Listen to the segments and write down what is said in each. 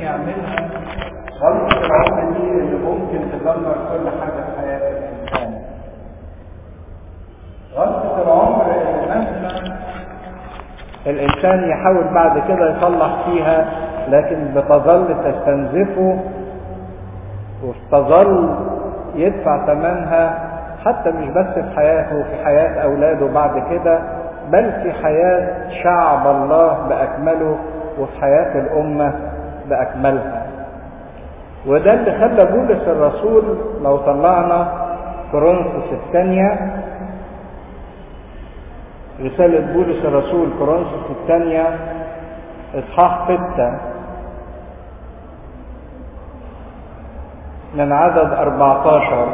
يعملها غلطة العمر دي اللي ممكن تدمر كل حاجة في حياة الإنسان غلطة العمر اللي مهما الإنسان يحاول بعد كده يصلح فيها لكن بتظل تستنزفه وتظل يدفع ثمنها حتى مش بس في حياته في حياة أولاده بعد كده بل في حياة شعب الله بأكمله وفي حياة الأمة بأكملها وده اللي خلى بولس الرسول لو طلعنا كورنثوس الثانية رسالة بولس الرسول كورنثوس الثانية إصحاح ستة من عدد 14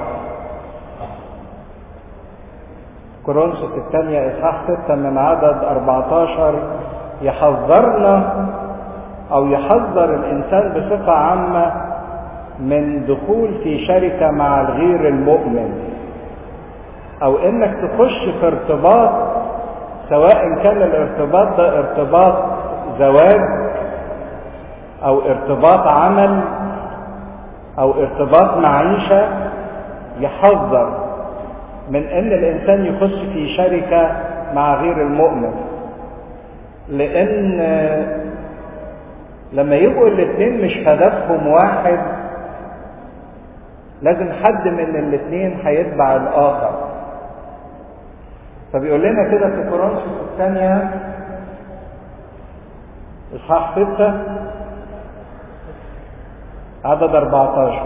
كورنثوس الثانية إصحاح 6 من عدد 14 يحذرنا أو يحذر الإنسان بصفة عامة من دخول في شركة مع الغير المؤمن أو إنك تخش في ارتباط سواء كان الارتباط ده ارتباط زواج أو ارتباط عمل أو ارتباط معيشة يحذر من ان الانسان يخش في شركة مع غير المؤمن لان لما يبقوا الاثنين مش هدفهم واحد لازم حد من الاثنين هيتبع الاخر فبيقول لنا كده في كورنثوس الثانية اصحاح 6 عدد 14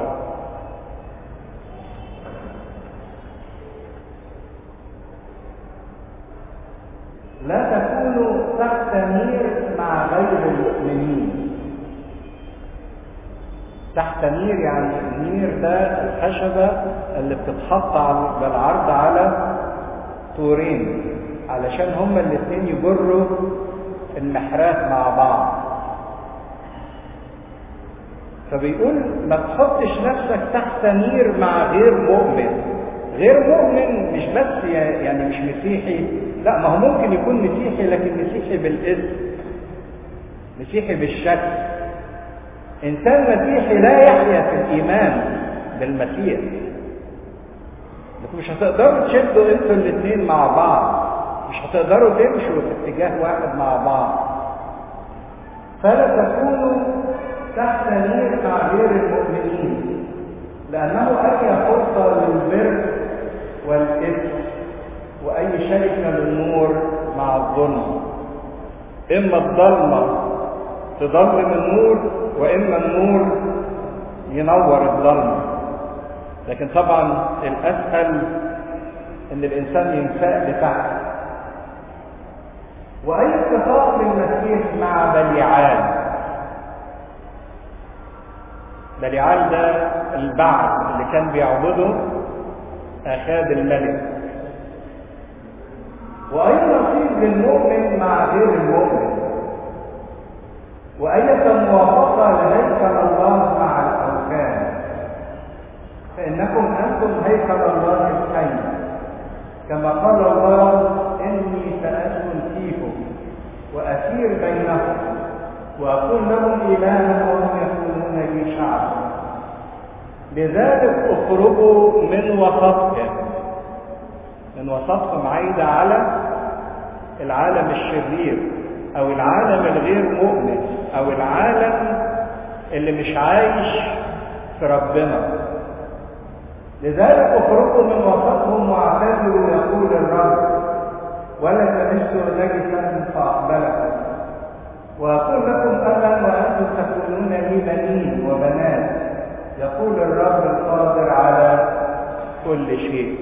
لا تكونوا تحت نير مع غير المؤمنين تحت نير يعني النير ده الخشبة اللي بتتحط بالعرض على طورين علشان هما الاثنين يجروا المحرات مع بعض فبيقول ما تحطش نفسك تحت نير مع غير مؤمن غير مؤمن مش بس يعني مش مسيحي لا ما هو ممكن يكون مسيحي لكن مسيحي بالاسم مسيحي بالشكل انسان مسيحي لا يحيا في الايمان بالمسيح لكن مش هتقدروا تشدوا انتوا الاثنين مع بعض مش هتقدروا تمشوا في اتجاه واحد مع بعض فلا تكونوا تحت نير مع غير المؤمنين لانه اي فرصه للبر والاثم واي شركه للنور مع الظلم اما الظلمه تظلم النور واما النور ينور الظلمه لكن طبعا الاسهل ان الانسان ينساق لتحت واي اتفاق للمسيح مع بليعال بليعال ده البعل اللي كان بيعبده اخاد الملك واي نصيب للمؤمن مع غير المؤمن واية موافقة لهيكل الله مع الاوثان فانكم انتم هيكل الله الحي كما قال الله اني ساسكن فيكم واسير بينهم واكون لهم الها وهم يكونون لي شعبا لذلك اخرجوا من وسطهم من وسطهم عايدة على العالم الشرير او العالم الغير مؤمن او العالم اللي مش عايش في ربنا لذلك اخرجوا من وسطهم واعتذروا يقول الرب ولا تمسوا نجسا فاقبلكم واقول لكم ابا وانتم تكونون لي بنين وبنات يقول الرب القادر على كل شيء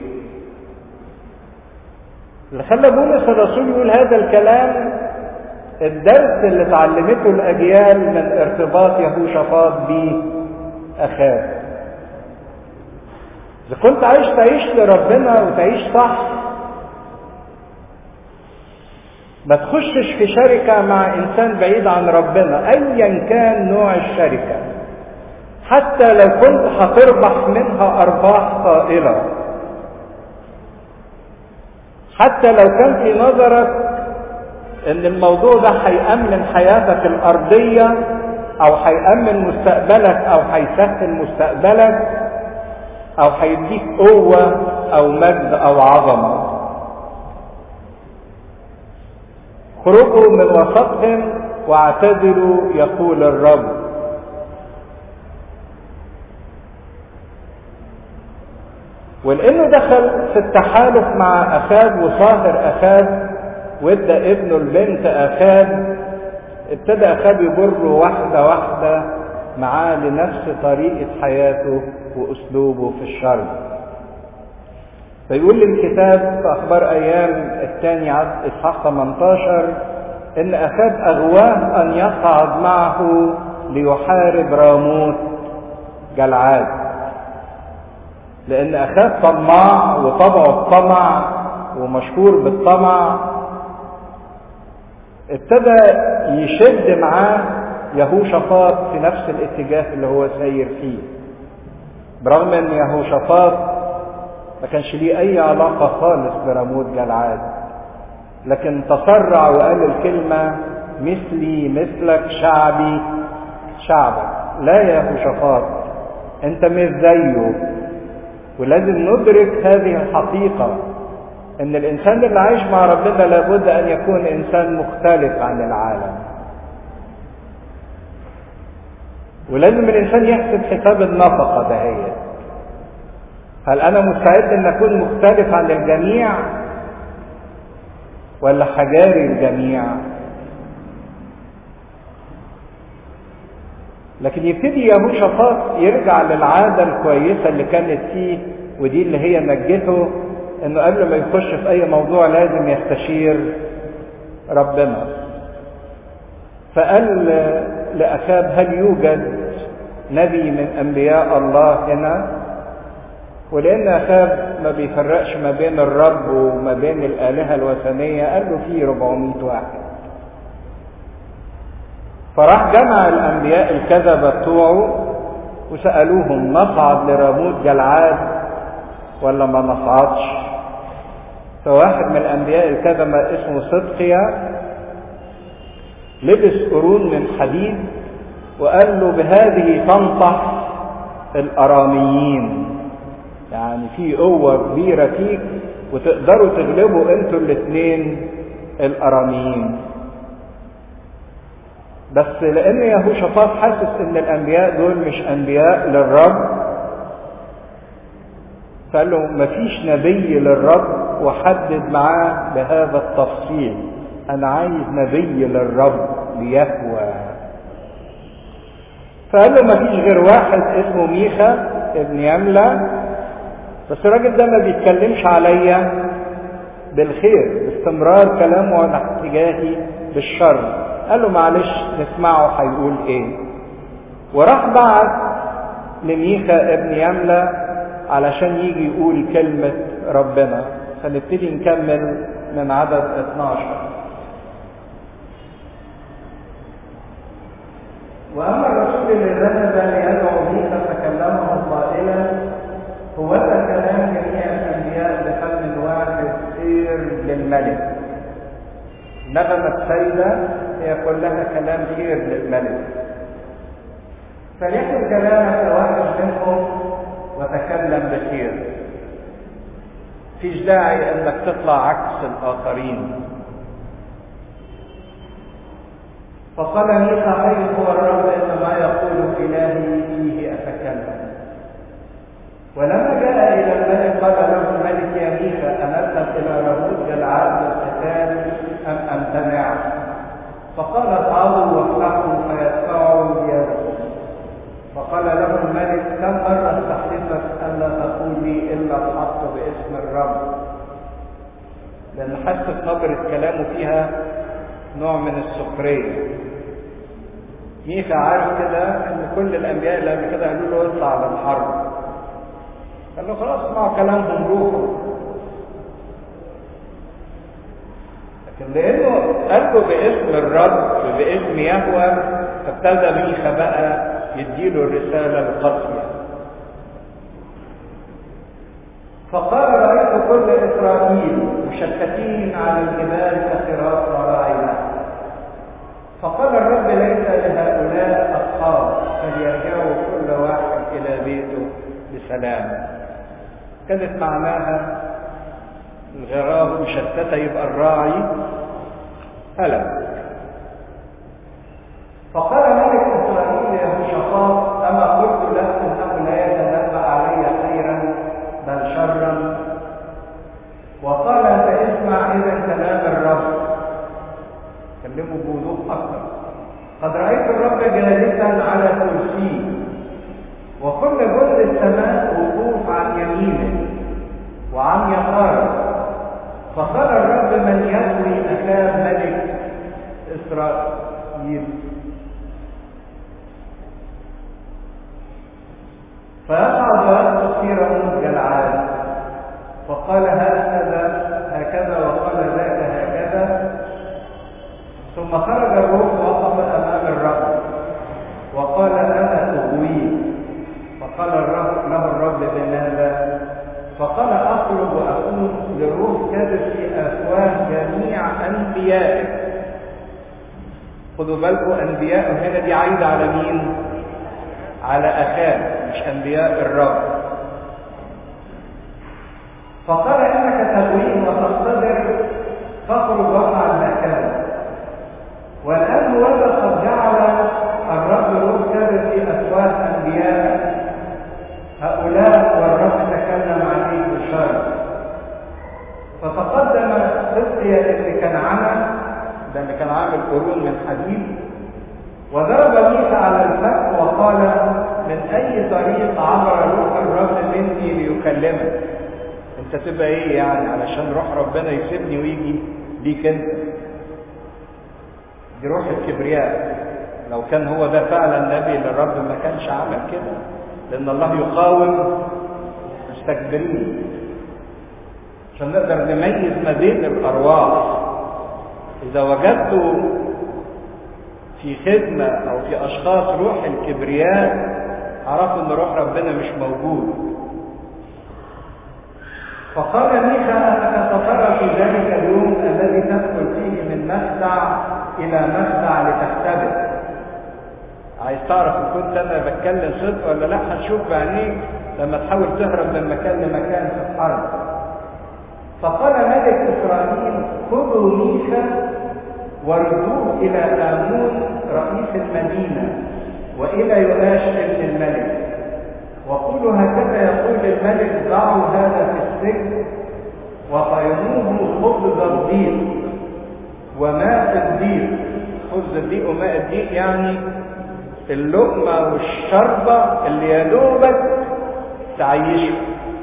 اللي خلى بولس الرسول يقول هذا الكلام الدرس اللي اتعلمته الاجيال من ارتباط يهوشافاط باخاه اذا كنت عايش تعيش لربنا وتعيش صح ما تخشش في شركة مع إنسان بعيد عن ربنا أيا كان نوع الشركة حتى لو كنت هتربح منها أرباح طائلة حتى لو كان في نظرك ان الموضوع ده هيأمن حياتك الأرضية او هيأمن مستقبلك او هيسهل مستقبلك او هيديك قوة او مجد او عظمة خرجوا من وسطهم واعتذروا يقول الرب ولانه دخل في التحالف مع اخاب وصاهر اخاب وادى ابنه البنت اخاب ابتدى اخاب يجر واحده واحده معاه لنفس طريقه حياته واسلوبه في الشر فيقول الكتاب في اخبار ايام الثاني اصحاح 18 ان اخاب اغواه ان يصعد معه ليحارب راموت جلعاد لان اخاب طماع وطبعه الطمع ومشهور بالطمع ابتدى يشد معاه يهوشافاط في نفس الاتجاه اللي هو ساير فيه برغم ان يهوشافاط ما كانش ليه اي علاقه خالص براموت جلعاد لكن تسرع وقال الكلمه مثلي مثلك شعبي شعبك لا يا يهوشافاط انت مش زيه ولازم ندرك هذه الحقيقه ان الانسان اللي عايش مع ربنا لابد ان يكون انسان مختلف عن العالم ولازم الانسان يحسب حساب النفقه دهيت هل انا مستعد ان اكون مختلف عن الجميع ولا حجاري الجميع لكن يبتدي يهوشافاط يرجع للعاده الكويسه اللي كانت فيه ودي اللي هي نجته انه قبل ما يخش في اي موضوع لازم يستشير ربنا فقال لاخاب هل يوجد نبي من انبياء الله هنا ولان اخاب ما بيفرقش ما بين الرب وما بين الالهه الوثنيه قال له في 400 واحد فراح جمع الانبياء الكذبه بتوعه وسالوهم نصعد لراموت جلعاد ولا ما نصعدش فواحد من الانبياء الكذبه اسمه صدقيا لبس قرون من حديد وقال له بهذه تنطح الاراميين يعني في قوة كبيرة فيك وتقدروا تغلبوا انتوا الاثنين الاراميين بس لان يهوشافاط حاسس ان الانبياء دول مش انبياء للرب فقال له مفيش نبي للرب وحدد معاه بهذا التفصيل انا عايز نبي للرب ليهوى فقال له مفيش غير واحد اسمه ميخا ابن يملة بس الراجل ده ما بيتكلمش عليا بالخير باستمرار كلامه عن اتجاهي بالشر قال له معلش نسمعه هيقول ايه وراح بعت لميخا ابن يملة علشان يجي يقول كلمة ربنا فنبتدي نكمل من عدد 12 وأما الرسول اللي ذهب ليدعو ميخا فكلمه قائلا هو ذا كلام جميع الأنبياء بفم واحد سير للملك نغمة سيدة هي كلها كلام خير للملك فليكن كلامك واحد منهم وتكلم بخير فيش داعي انك تطلع عكس الاخرين فقال ميخا حيث هو الرب ان ما يقول الهي فيه اتكلم ولما جاء الى الملك قال له الملك يا ميخا انذهب الى رهود جلعاد للقتال ام امتنع فقال اصعدوا وافتحوا فيدفعوا ديارهم فقال له الملك كم مرة استحلفك ألا تقول لي إلا الحق باسم الرب لأن حست نبرة كلامه فيها نوع من السخرية ميخا عارف كده ان كل الانبياء اللي قبل كده قالوا له اطلع على الحرب قال له خلاص اسمعوا كلامهم روحوا لكن لانه قال له باسم الرب باسم يهوى فابتدى ميخا بقى يديله الرسالة القاسية فقال رأيت كل إسرائيل مشتتين على الجبال كخراف مراعي فقال الرب ليس لهؤلاء سلام كانت معناها الغراب مشتتة يبقى الراعي هلك فقال ملك إسرائيل يهوشافاط أما قلت لك أنه لا يتنبأ علي خيرا بل شرا وقال فاسمع إذا كلام الرب كلمه بوضوح أكثر قد رأيت الرب جالسا على كرسيه وكل جند السماء وقوف عن يمينه وعن يساره فقال الرب من يهوي أخاه ملك إسرائيل فيصعد ويسقط في رموز جلعاد فقال هكذا هكذا وقال ذاك هكذا ثم خرج الروح وقف امام الرب وقال انا اغويه فقال الرب له الرب بماذا فقال اخرج واكون للروح كذب في افواه جميع انبيائك خدوا بالكم انبياء هنا دي عايده على مين على اخاه مش انبياء الرب فقال انك تغويه وتقتدر فاخرج وافعل ما كان والان هذا قد جعل الرب ركب في افواه انبياء هؤلاء والرب تكلم عليه بالشر فتقدم حزقيا اللي كان عمل ده اللي كان عامل قرون من حديد وضرب ميسى على الفك وقال من اي طريق عبر روح الرب مني ليكلمك انت تبقى ايه يعني علشان روح ربنا يسيبني ويجي ليك انت دي روح الكبرياء لو كان هو ده فعلا نبي للرب ما كانش عمل كده لان الله يقاوم مستكبرين عشان نقدر نميز ما بين الارواح اذا وجدتوا في خدمة او في اشخاص روح الكبرياء عرفوا ان روح ربنا مش موجود فقال ميخا انك سترى في ذلك اليوم الذي تدخل فيه من مخدع الى مخدع لتختبر عايز تعرف ان كنت انا بتكلم صدق ولا لا هتشوف بعينيك لما تحاول تهرب من مكان لمكان في الحرب فقال ملك اسرائيل خذوا ميخا وردوه الى امون رئيس المدينه والى يؤاش ابن الملك وقولوا هكذا يقول الملك ضعوا هذا في السجن وطعموه خبز الضيق وماء الضيق خبز الضيق وماء الضيق يعني اللقمة والشربة اللي يا دوبك تعيشه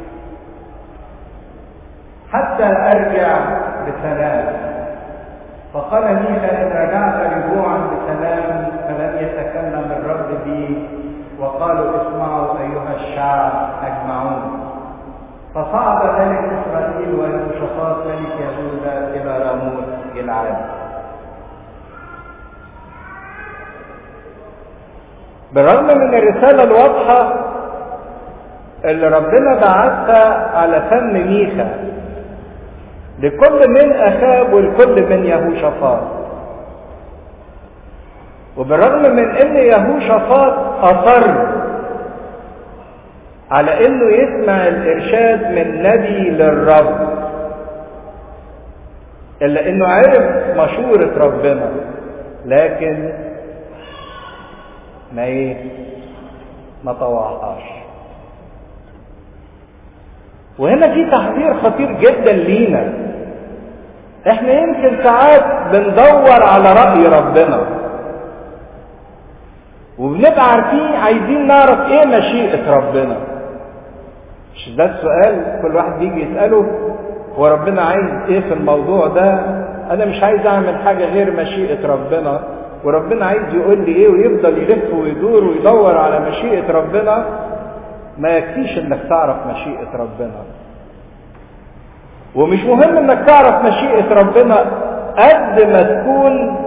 حتى أرجع بسلام فقال ميخا إن رجعت رجوعا بسلام فلم يتكلم الرب بي وقالوا اسمعوا أيها الشعب أجمعون فصعد ملك إسرائيل ويهوشافاط ملك يهوذا إلى راموت جلعاد بالرغم من الرسالة الواضحة اللي ربنا بعثها على فم ميخا لكل من أخاب والكل من يهوشافاط وبالرغم من ان يهوشافاط اصر على انه يسمع الارشاد من نبي للرب الا انه عرف مشورة ربنا لكن ما ايه ما طوعهاش وهنا في تحذير خطير جدا لينا احنا يمكن ساعات بندور على رأي ربنا وبنبقى عارفين عايزين نعرف ايه مشيئة ربنا مش ده السؤال كل واحد بيجي يسأله هو ربنا عايز ايه في الموضوع ده انا مش عايز اعمل حاجة غير مشيئة ربنا وربنا عايز يقول لي ايه ويفضل يلف ويدور ويدور على مشيئة ربنا ما يكفيش انك تعرف مشيئة ربنا ومش مهم انك تعرف مشيئة ربنا قد ما تكون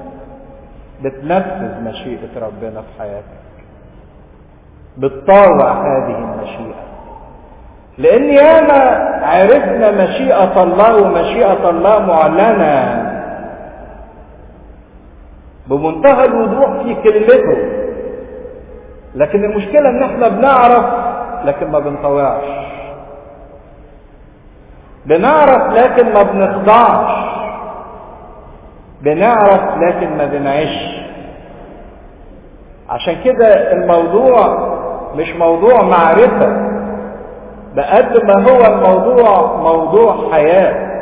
بتنفذ مشيئة ربنا في حياتك بتطاوع هذه المشيئة لان ياما عرفنا مشيئة الله ومشيئة الله معلنة بمنتهى الوضوح في كلمته لكن المشكلة ان احنا بنعرف لكن ما بنطوعش بنعرف لكن ما بنخضعش بنعرف لكن ما بنعيش عشان كده الموضوع مش موضوع معرفة بقد ما هو الموضوع موضوع حياة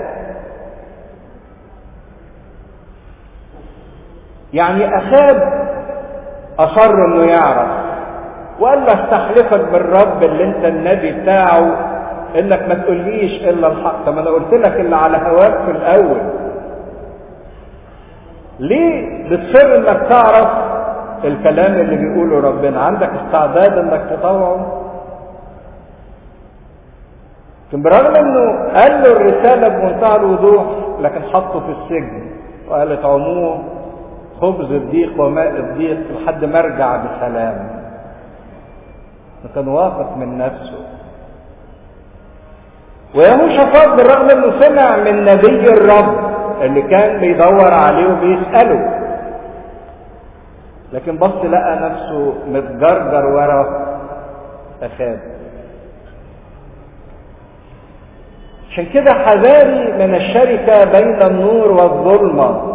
يعني أخاب أصر إنه يعرف وقال له استحلفك بالرب اللي أنت النبي بتاعه إنك ما تقوليش إلا الحق طب أنا قلت لك اللي على هواك في الأول ليه بتصر إنك تعرف الكلام اللي بيقوله ربنا عندك استعداد إنك تطوعه لكن برغم انه قال له الرساله بمنتهى الوضوح لكن حطه في السجن وقال اطعموه خبز الضيق وماء الضيق لحد ما ارجع بسلام كان واثق من نفسه ويهوشافاط بالرغم انه سمع من نبي الرب اللي كان بيدور عليه وبيساله لكن بص لقى نفسه متجرجر ورا اخاب عشان كده حذاري من الشركة بين النور والظلمة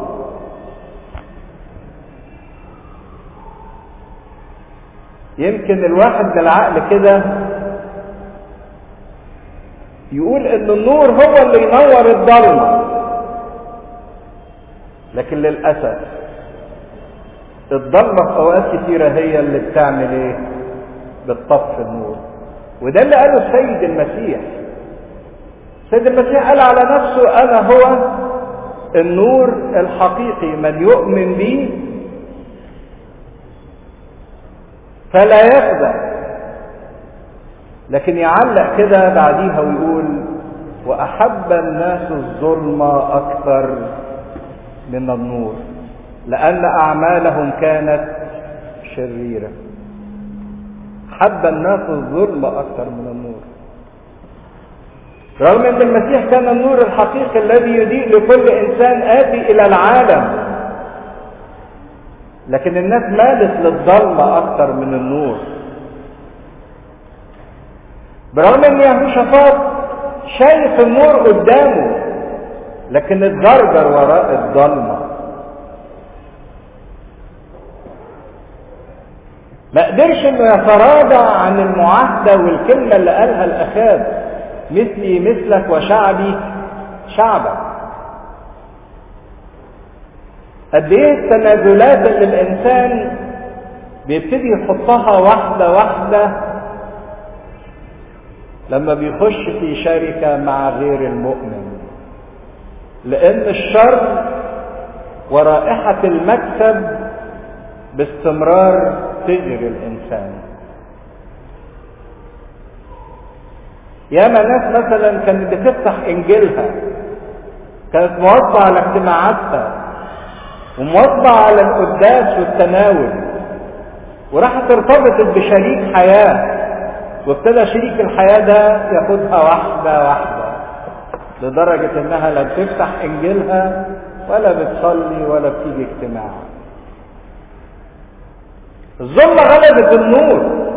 يمكن الواحد بالعقل كده يقول ان النور هو اللي ينور الضلمة لكن للأسف الضلمة في أوقات كتيرة هي اللي بتعمل ايه؟ بتطفي النور وده اللي قاله السيد المسيح سيد المسيح قال على نفسه انا هو النور الحقيقي من يؤمن بي فلا يخدع لكن يعلق كده بعديها ويقول واحب الناس الظلم اكثر من النور لان اعمالهم كانت شريره حب الناس الظلم اكثر من النور رغم ان المسيح كان النور الحقيقي الذي يضيء لكل انسان اتي الى العالم لكن الناس مالت للظلمه اكثر من النور برغم ان يهوشافاط شايف النور قدامه لكن اتجرجر وراء الظلمه ما قدرش انه يتراجع عن المعاهده والكلمه اللي قالها الاخاب مثلي مثلك وشعبي شعبك قد ايه التنازلات اللي الانسان بيبتدي يحطها واحده واحده لما بيخش في شركه مع غير المؤمن لان الشر ورائحه المكسب باستمرار تغري الانسان ياما ناس مثلا كانت بتفتح انجيلها كانت مواظبة على اجتماعاتها ومواظبة على القداس والتناول وراحت ارتبطت بشريك حياة وابتدى شريك الحياة ده ياخدها واحدة واحدة لدرجة انها لا بتفتح انجيلها ولا بتصلي ولا بتيجي اجتماع الظلمة غلبت النور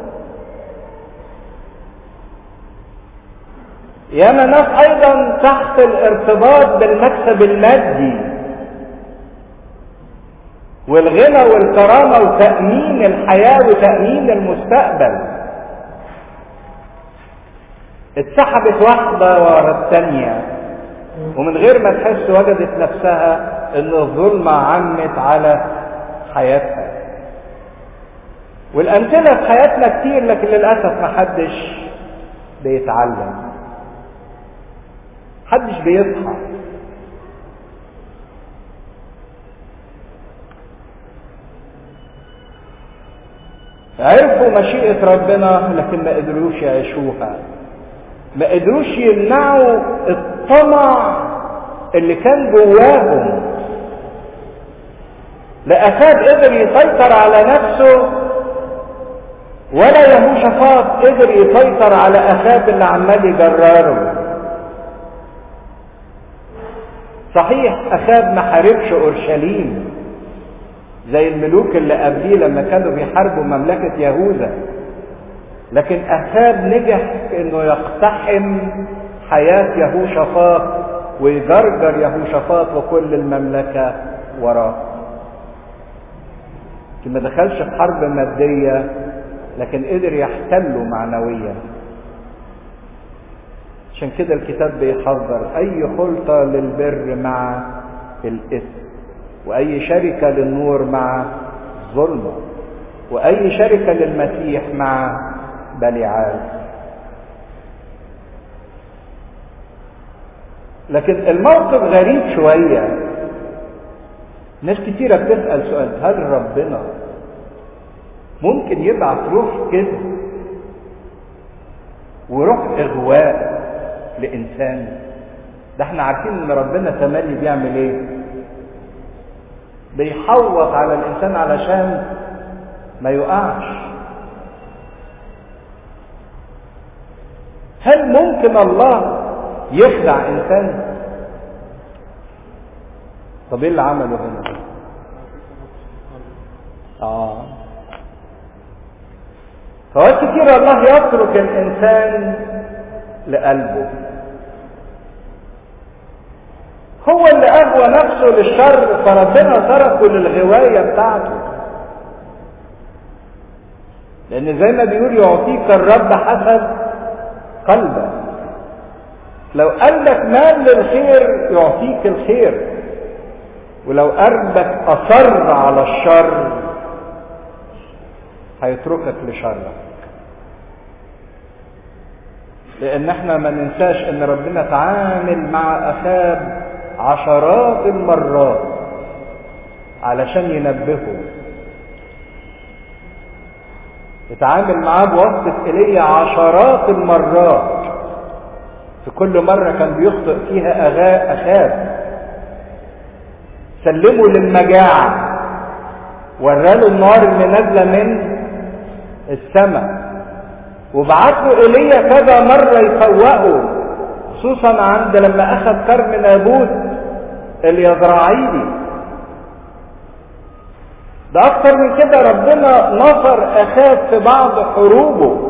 ياما ناس ايضا تحت الارتباط بالمكسب المادي والغنى والكرامة وتأمين الحياة وتأمين المستقبل اتسحبت واحدة ورا الثانية ومن غير ما تحس وجدت نفسها ان الظلمة عمت على حياتها والامثلة في حياتنا كتير لكن للأسف محدش بيتعلم محدش بيصحى عرفوا مشيئة ربنا لكن ما قدروش يعيشوها ما قدروش يمنعوا الطمع اللي كان جواهم لا أخاب قدر يسيطر على نفسه ولا يهوشافاط قدر يسيطر على أخاب اللي عمال يجرره صحيح أخاب ما حاربش أورشليم زي الملوك اللي قبليه لما كانوا بيحاربوا مملكة يهوذا لكن اخاب نجح في انه يقتحم حياة يهوشافاط ويجرجر يهوشافاط وكل المملكة وراه ما دخلش في حرب مادية لكن قدر يحتله معنويا عشان كده الكتاب بيحذر اي خلطة للبر مع الاثم واي شركة للنور مع الظلمة واي شركة للمسيح مع بليعال لكن الموقف غريب شوية ناس كتيرة بتسأل سؤال هل ربنا ممكن يبعث روح كده وروح اغواء لانسان ده احنا عارفين ان ربنا تملي بيعمل ايه بيحوط على الانسان علشان ما يقعش هل ممكن الله يخدع انسان طب ايه اللي عمله هنا اه فوقت كتير الله يترك الانسان لقلبه هو اللي اغوى نفسه للشر فربنا تركه للغوايه بتاعته لان زي ما بيقول يعطيك الرب حسب قلبك لو قال لك مال للخير يعطيك الخير ولو قلبك اصر على الشر هيتركك لشرك لان احنا ما ننساش ان ربنا تعامل مع اخاب عشرات المرات علشان ينبهه اتعامل معاه بواسطة ايليا عشرات المرات في كل مرة كان بيخطئ فيها أغاء أخاب سلمه للمجاعة وراله النار اللي نازلة من السماء وبعت له ايليا كذا مرة يفوقه خصوصا عند لما اخذ كرم نابوت اليزرعيلي ده اكتر من كده ربنا نصر اخاب في بعض حروبه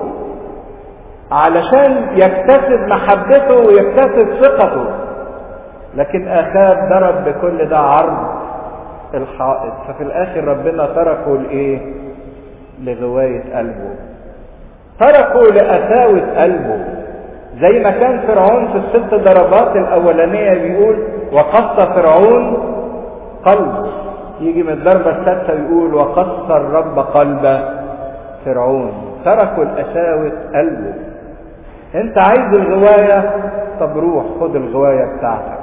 علشان يكتسب محبته ويكتسب ثقته لكن اخاب ضرب بكل ده عرض الحائط ففي الاخر ربنا تركه لايه لغواية قلبه تركوا لقساوة قلبه زي ما كان فرعون في الست ضربات الأولانية بيقول وقص فرعون قلب يجي من الضربة السادسة يقول وقص الرب قلب فرعون تركوا القساوة قلبه انت عايز الغواية طب روح خد الغواية بتاعتك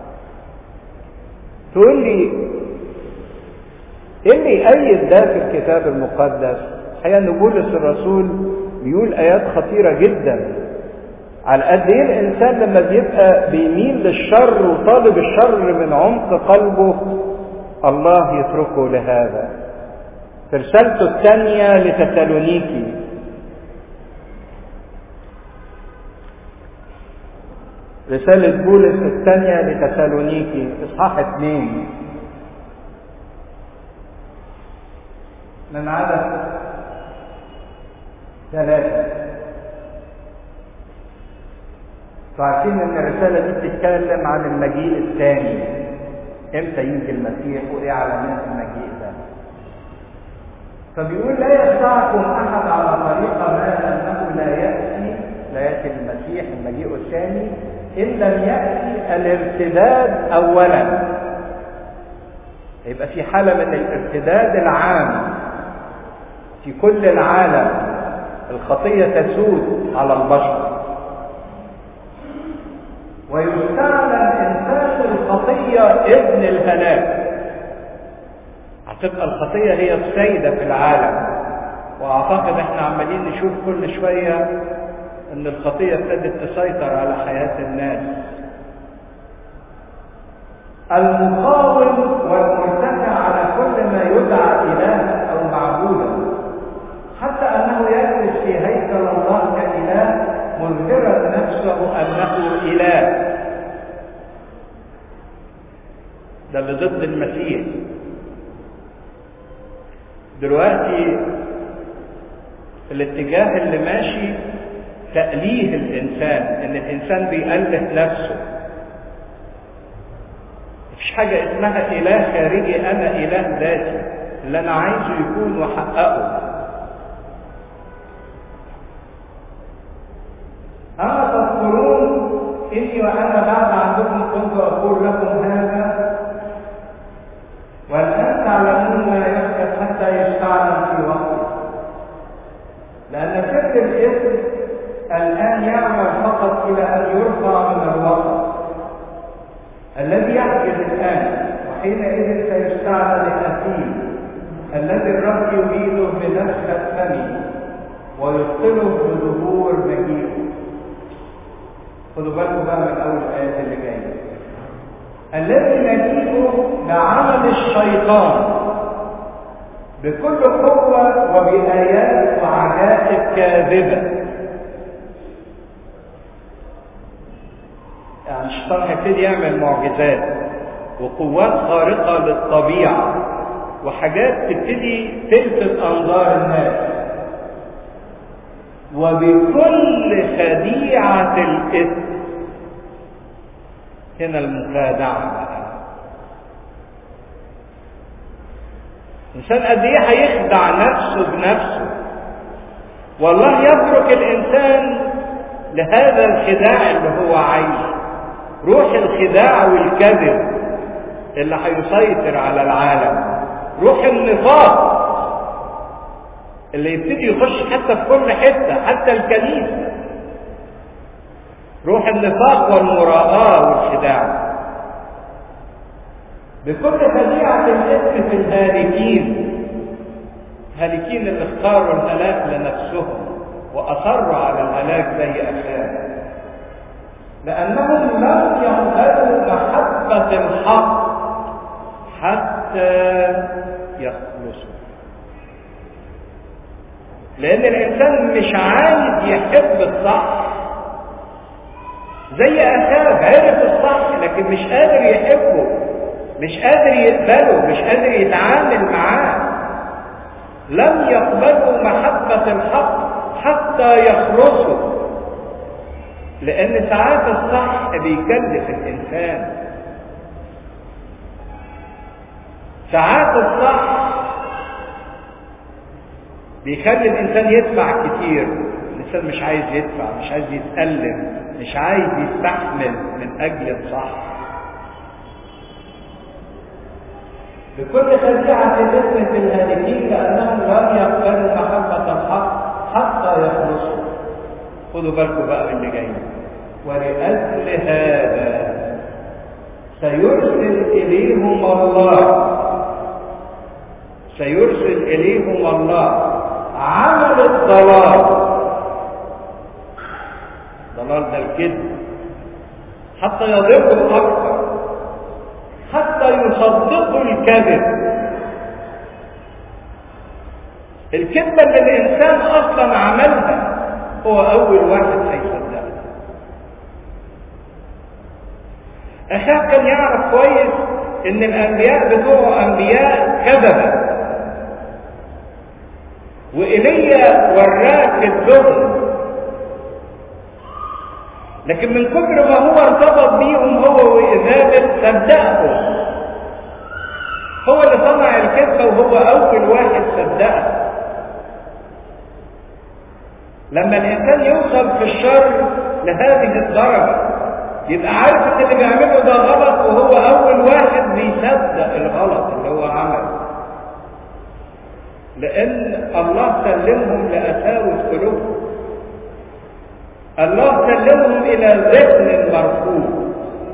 تقول لي ايه اللي يأيد ده في الكتاب المقدس الحقيقة ان بولس الرسول بيقول ايات خطيرة جدا على قد ايه الانسان لما بيبقى بيميل للشر وطالب الشر من عمق قلبه الله يتركه لهذا في رسالته الثانية لتسالونيكي رسالة بولس الثانية لتسالونيكي إصحاح اثنين من عدد ثلاثة فعارفين ان الرسالة دي بتتكلم عن المجيء الثاني امتى يجي المسيح وايه علامات المجيء ده فبيقول لا يخدعكم احد على طريقة ما انه لا يأتي لا يأتي المسيح المجيء الثاني ان لم يأتي الارتداد اولا يبقى في حالة من الارتداد العام في كل العالم الخطية تسود على البشر ويستعلن انسان الخطية ابن الهلاك هتبقى الخطية هي السيدة في العالم واعتقد احنا عمالين نشوف كل شوية ان الخطية ابتدت تسيطر على حياة الناس المقاوم والمرتفع على كل ما يدعى إله أو معبودا حتى أنه يجلس في هيكل الله كإله منكرا نفسه أنه إله ده اللي ضد المسيح دلوقتي الاتجاه اللي ماشي تأليه الإنسان إن الإنسان بيأله نفسه مفيش حاجة اسمها إله خارجي أنا إله ذاتي اللي أنا عايزه يكون وأحققه أما تذكرون إني وأنا بعد عنكم كنت أقول لكم هذا والآن تعلمون ما يحدث حتى يستعلم في وقته لأن فكر الإثم الآن يعمل فقط إلى أن يرفع من الوسط الذي يحدث الآن وحينئذ سيستعلم الأثيم الذي الرب يريده بنفخة فمه ويبطله بظهور مجيئه خدوا بالكم بقى من اول الايات اللي جايه الذي نجيبه لعمل الشيطان بكل قوة وبآيات وعجائب كاذبة يعني الشيطان هيبتدي يعمل معجزات وقوات خارقة للطبيعة وحاجات تبتدي تلفت أنظار الناس وبكل خديعة الإثم هنا المخادعة الإنسان قد إيه هيخدع نفسه بنفسه والله يترك الإنسان لهذا الخداع اللي هو عايشه روح الخداع والكذب اللي هيسيطر على العالم روح النفاق اللي يبتدي يخش حتى في كل حته حتى الكنيسه روح النفاق والمراءة والخداع بكل خديعة الإثم في الهالكين هالكين اللي اختاروا الهلاك لنفسهم وأصروا على الهلاك زي أخلاق لأنهم لم يقبلوا محبة الحق حتى يخلصوا لأن الإنسان مش عايز يحب الصح زي أخاب عرف الصح لكن مش قادر يحبه مش قادر يقبله مش قادر يتعامل معاه لم يقبلوا محبة الحق حتى يخلصوا لأن ساعات الصح بيكلف الإنسان ساعات الصح بيخلي الإنسان يدفع كتير الإنسان مش عايز يدفع مش عايز يتألم مش عايز يستحمل من أجل الصح بكل خديعة الاسم في الهالكين لأنهم لم يقبلوا محبة الحق حتى يخلصوا خدوا بالكم بقى من اللي جاي ولأجل هذا سيرسل إليهم الله سيرسل إليهم الله عمل الضلال ضلال ده الكذب حتى يضروا أكثر حتى يصدقوا الكذب الكذبة اللي الإنسان أصلا عملها هو أول واحد هيصدقها أخاف كان يعرف كويس إن الأنبياء بتوعه أنبياء كذبة وإيليا وراه كذبهم لكن من كثر ما هو ارتبط بيهم هو وإذابة صدقهم هو اللي صنع الكذبة وهو أول واحد صدقها لما الإنسان يوصل في الشر لهذه الدرجة يبقى عارف ان اللي بيعمله ده غلط وهو أول واحد بيصدق الغلط اللي هو عمله لأن الله سلمهم لأساوس قلوبهم الله سلمهم إلى ذهن مرفوض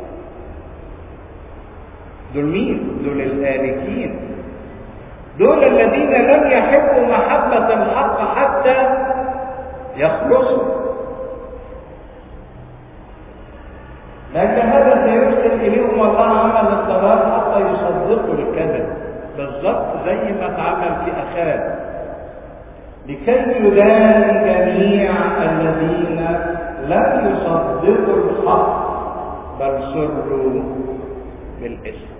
دول مين؟ دول الهالكين دول الذين لم يحبوا محبة الحق حتى يخلصوا لأن هذا سيرسل إليهم الله عمل الضلال حتى يصدقوا الكذب بالضبط زي ما اتعمل في أخاب لكي يدان جميع الذين لم يصدقوا الحق بل سروا بالاسم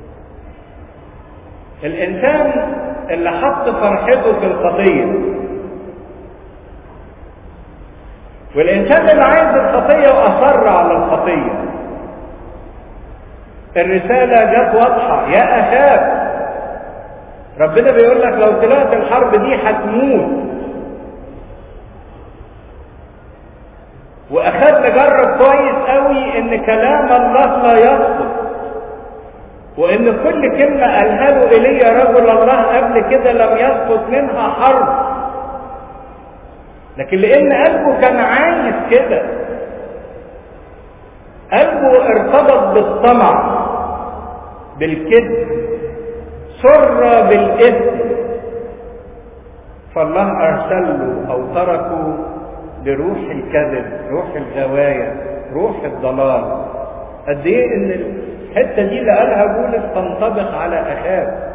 الإنسان اللي حط فرحته في الخطية والإنسان اللي عايز الخطية وأصر على الخطية الرسالة جت واضحة يا أخاف ربنا بيقول لك لو طلعت الحرب دي هتموت واخد نجرب كويس قوي ان كلام الله لا يسقط وان كل كلمه قالها له ايليا رجل الله قبل كده لم يسقط منها حرب لكن لان قلبه كان عايز كده قلبه ارتبط بالطمع بالكذب سر بالاثم فالله ارسل له او تركه لروح الكذب روح الغواية روح الضلال قد ايه ان الحتة دي اللي قالها بولس تنطبق على اخاب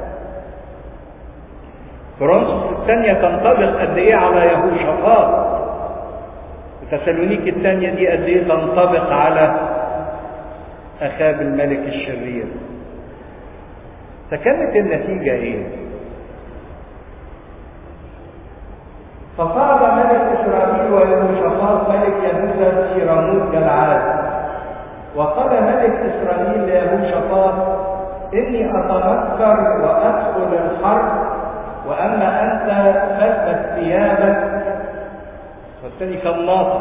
كورنثوس الثانية تنطبق قد ايه على يهوشافاط وتسالونيك الثانية دي قد ايه تنطبق على اخاب الملك الشرير فكانت النتيجة ايه فصار ملك إسرائيل ويهوشافاط ملك يهوذا في راموت جلعاد وقال ملك إسرائيل ليهوشافاط إني أتنكر وأدخل الحرب وأما أنت فالبس ثيابك والثاني كان ناصح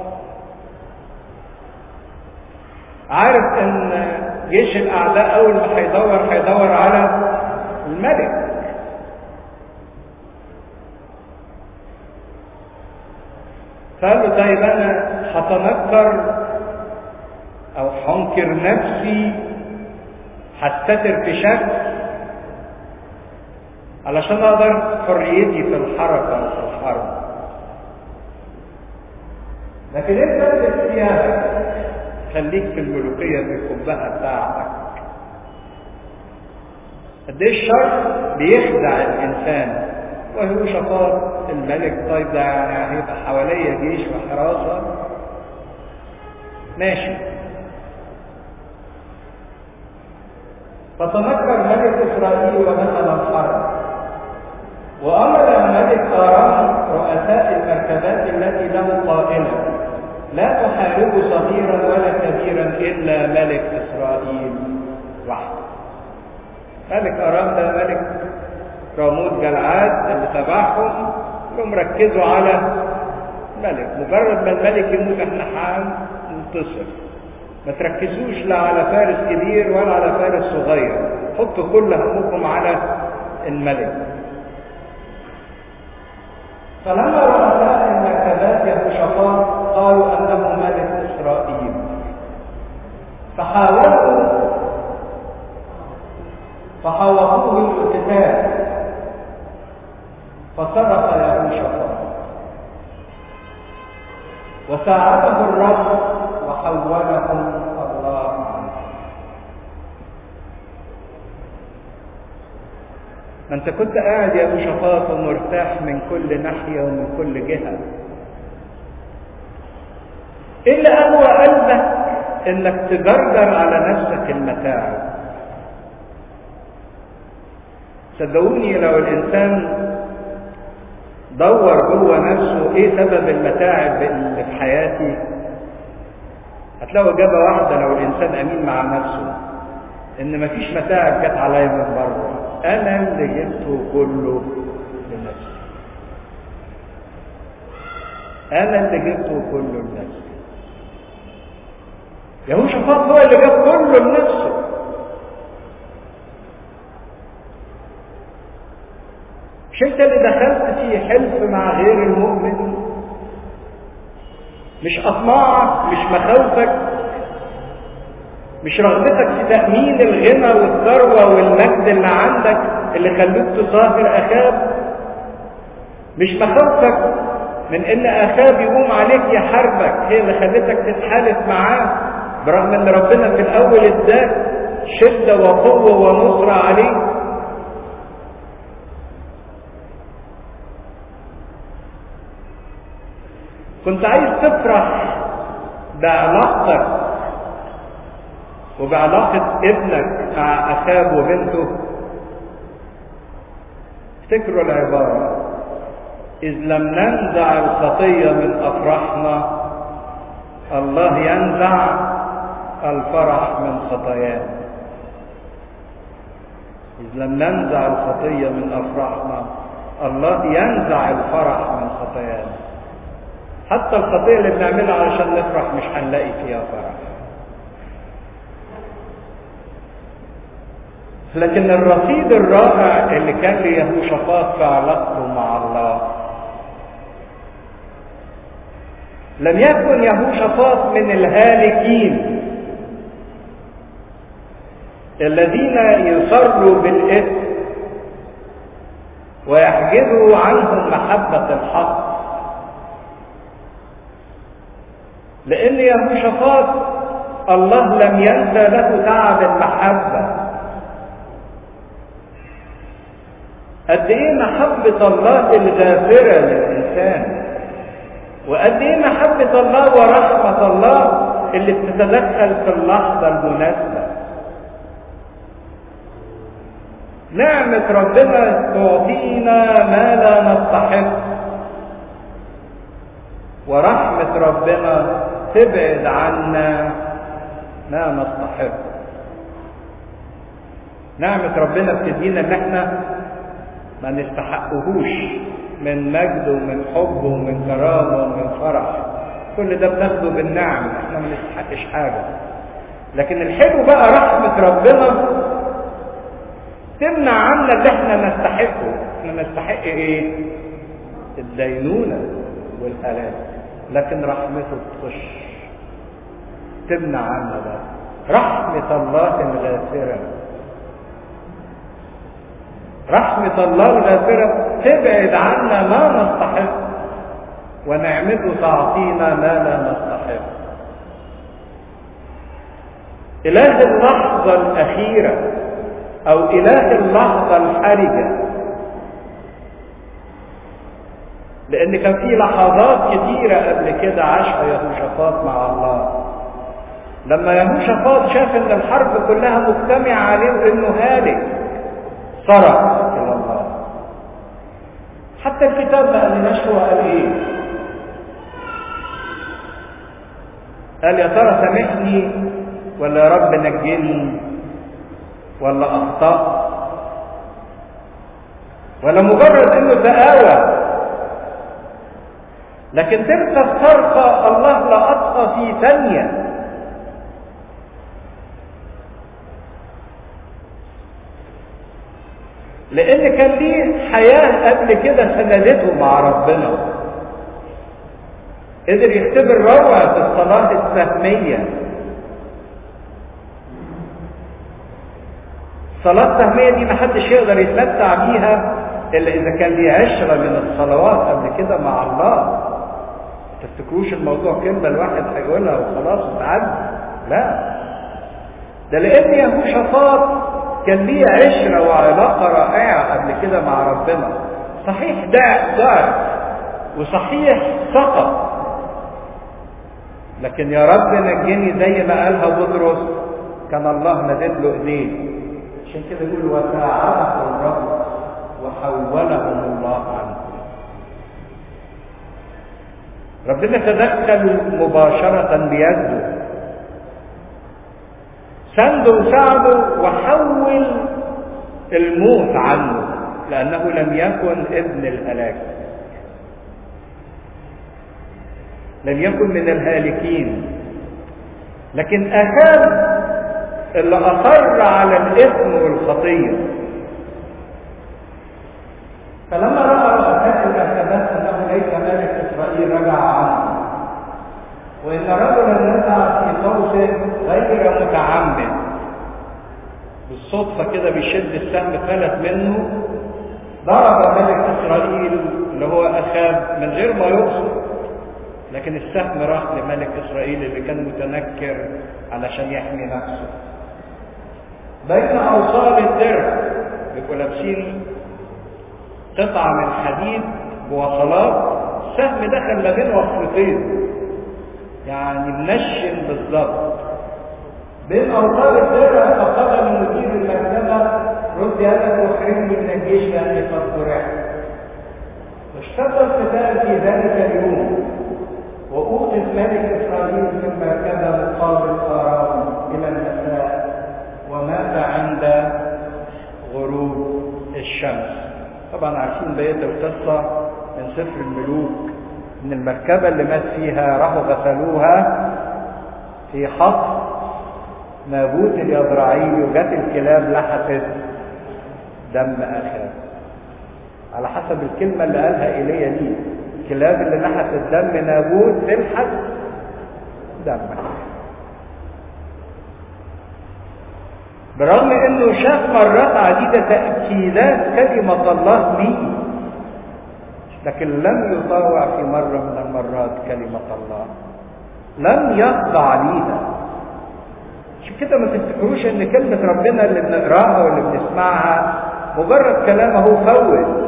عارف ان جيش الاعداء اول ما هيدور هيدور على الملك فقال له طيب انا هتنكر او هنكر نفسي هستتر في شكل علشان اقدر حريتي في الحركه وفي الحرب لكن انت الثيابك خليك في الملوكيه في القبعه بتاعتك قد ايه الشر بيخدع الانسان وهو شفاط الملك طيب ده يعني هيبقى حواليا جيش وحراسه ماشي فتنكر ملك اسرائيل ودخل الحرب وامر الملك ارام رؤساء المركبات التي له قائلا لا تحاربوا صغيرا ولا كبيرا الا ملك اسرائيل وحده ملك ارام ده ملك راموت جلعاد اللي تبعهم يوم ركزوا على الملك مجرد ما الملك يموت احنا هننتصر ما تركزوش لا على فارس كبير ولا على فارس صغير حطوا كل همكم على الملك فلما رؤساء المركبات يهوشافاط قالوا انه ملك اسرائيل فحاولوا فحوطوه القتال فصرخ يهوشافاط وساعده الرب وحولهم الله عنه ما انت كنت قاعد يا ابو شفاط ومرتاح من كل ناحيه ومن كل جهه ايه اللي قوى قلبك انك تجرجر على نفسك المتاعب صدقوني لو الانسان دور جوه نفسه ايه سبب المتاعب اللي في حياتي هتلاقوا اجابه واحده لو الانسان امين مع نفسه ان مفيش متاعب جت عليا من بره انا اللي جبته كله لنفسي انا اللي جبته كله لنفسي يهوشافاط هو اللي جاب كله لنفسه مش انت اللي دخلت في حلف مع غير المؤمن مش اطماعك مش مخاوفك مش رغبتك في تأمين الغنى والثروة والمجد اللي عندك اللي خلوك تصاهر أخاب مش مخاوفك من إن أخاب يقوم عليك يحاربك هي اللي خلتك تتحالف معاه برغم إن ربنا في الأول اداك شدة وقوة ونصرة عليه كنت عايز تفرح بعلاقتك وبعلاقة ابنك مع أخاب وبنته افتكروا العبارة إذ لم ننزع الخطية من أفراحنا الله ينزع الفرح من خطايانا إذ لم ننزع الخطية من أفراحنا الله ينزع الفرح من خطايانا حتى الخطية اللي بنعملها علشان نفرح مش هنلاقي فيها فرح لكن الرصيد الرائع اللي كان ليهوشافاط في علاقته مع الله لم يكن يهوشافاط من الهالكين الذين يصروا بالإثم ويحجبوا عنهم محبة الحق لأن يهوشافاط الله لم ينسى له تعب المحبة قد ايه محبة الله الغافرة للإنسان وقد ايه محبة الله ورحمة الله اللي بتتدخل في اللحظة المناسبة نعمة ربنا تعطينا ما لا نستحق ورحمة ربنا تبعد عنا ما نستحق نعمة ربنا بتدينا ان احنا ما نستحقهوش من مجد ومن حب ومن كرامة ومن فرح كل ده بناخده بالنعم احنا ما نستحقش حاجة لكن الحلو بقى رحمة ربنا تمنع عنا اللي احنا نستحقه احنا نستحق ايه الدينونة والهلاك لكن رحمته تخش تمنع عنا ده رحمة الله الغافرة رحمة الله الغافرة تبعد عنا ما نستحق ونعمته تعطينا ما لا نستحق إله اللحظة الأخيرة أو إله اللحظة الحرجة لأن كان في لحظات كتيرة قبل كده عاشها يهوشافاط مع الله لما يهوشافاط شاف ان الحرب كلها مجتمعة عليه وانه هالك صرخ الى الله حتى الكتاب ما قالناش هو قال ايه قال يا ترى سامحني ولا يا رب نجني ولا اخطأت ولا مجرد انه تآوى لكن تلك الصرخة الله لقطها في ثانية لان كان ليه حياة قبل كده سندته مع ربنا قدر يختبر روعة الصلاة السهمية الصلاة السهمية دي محدش يقدر يتمتع بيها إلا إذا كان ليه عشرة من الصلوات قبل كده مع الله تفتكروش الموضوع كلمة الواحد هيقولها وخلاص وتعدي لا ده لأن يهوشافاط كان ليه عشرة وعلاقة رائعة قبل كده مع ربنا صحيح ده ضعف وصحيح سقط لكن يا رب نجني زي ما قالها بطرس كان الله مدد له ايديه عشان كده يقول وساعده الرب وحولهم الله عنه ربنا تدخل مباشرة بيده سنده وساعده وحول الموت عنه لأنه لم يكن ابن الهلاك لم يكن من الهالكين لكن أخاب اللي أصر على الإثم والخطية فلما رأى رؤساء الأخابات أنه ليس ملك إسرائيل رجع عنه وإن رجلا نزع في صوته غير متعمد بالصدفة كده بيشد السهم فلت منه ضرب ملك إسرائيل اللي هو أخاب من غير ما يقصد لكن السهم راح لملك إسرائيل اللي كان متنكر علشان يحمي نفسه بين أوصال الدرع بيبقوا لابسين قطعة من حديد بوصلات السهم دخل ما بين وصلتين يعني منشن بالظبط بين اوصال الدرع فقد من مدير المكتبه رد يدك واخرجني من الجيش لاني قد ضرعت واشتد القتال في ذلك اليوم وأوقف ملك إسرائيل في المركبة مقابل آرام إلى المساء ومات عند غروب الشمس طبعا عارفين بقية القصة من سفر الملوك إن المركبة اللي مات فيها راحوا غسلوها في حق نابوت اليزرعيل وجت الكلاب لحست دم أخاه على حسب الكلمة اللي قالها إيليا ليه الكلاب اللي لحست دم نابوت تلحس دمك برغم انه شاف مرات عديدة تأكيدات كلمة الله ليه لكن لم يطاوع في مرة من المرات كلمة الله لم يخضع ليها عشان كده ما تفتكروش ان كلمة ربنا اللي بنقراها واللي بنسمعها مجرد كلام اهو فوت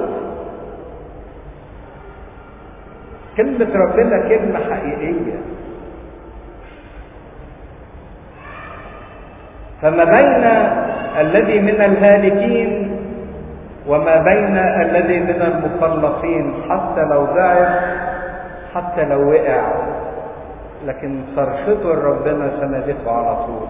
كلمة ربنا كلمة حقيقية فما بين الذي من الهالكين وما بين الذي من المخلصين حتى لو ضعف حتى لو وقع لكن صرفته لربنا سندته على طول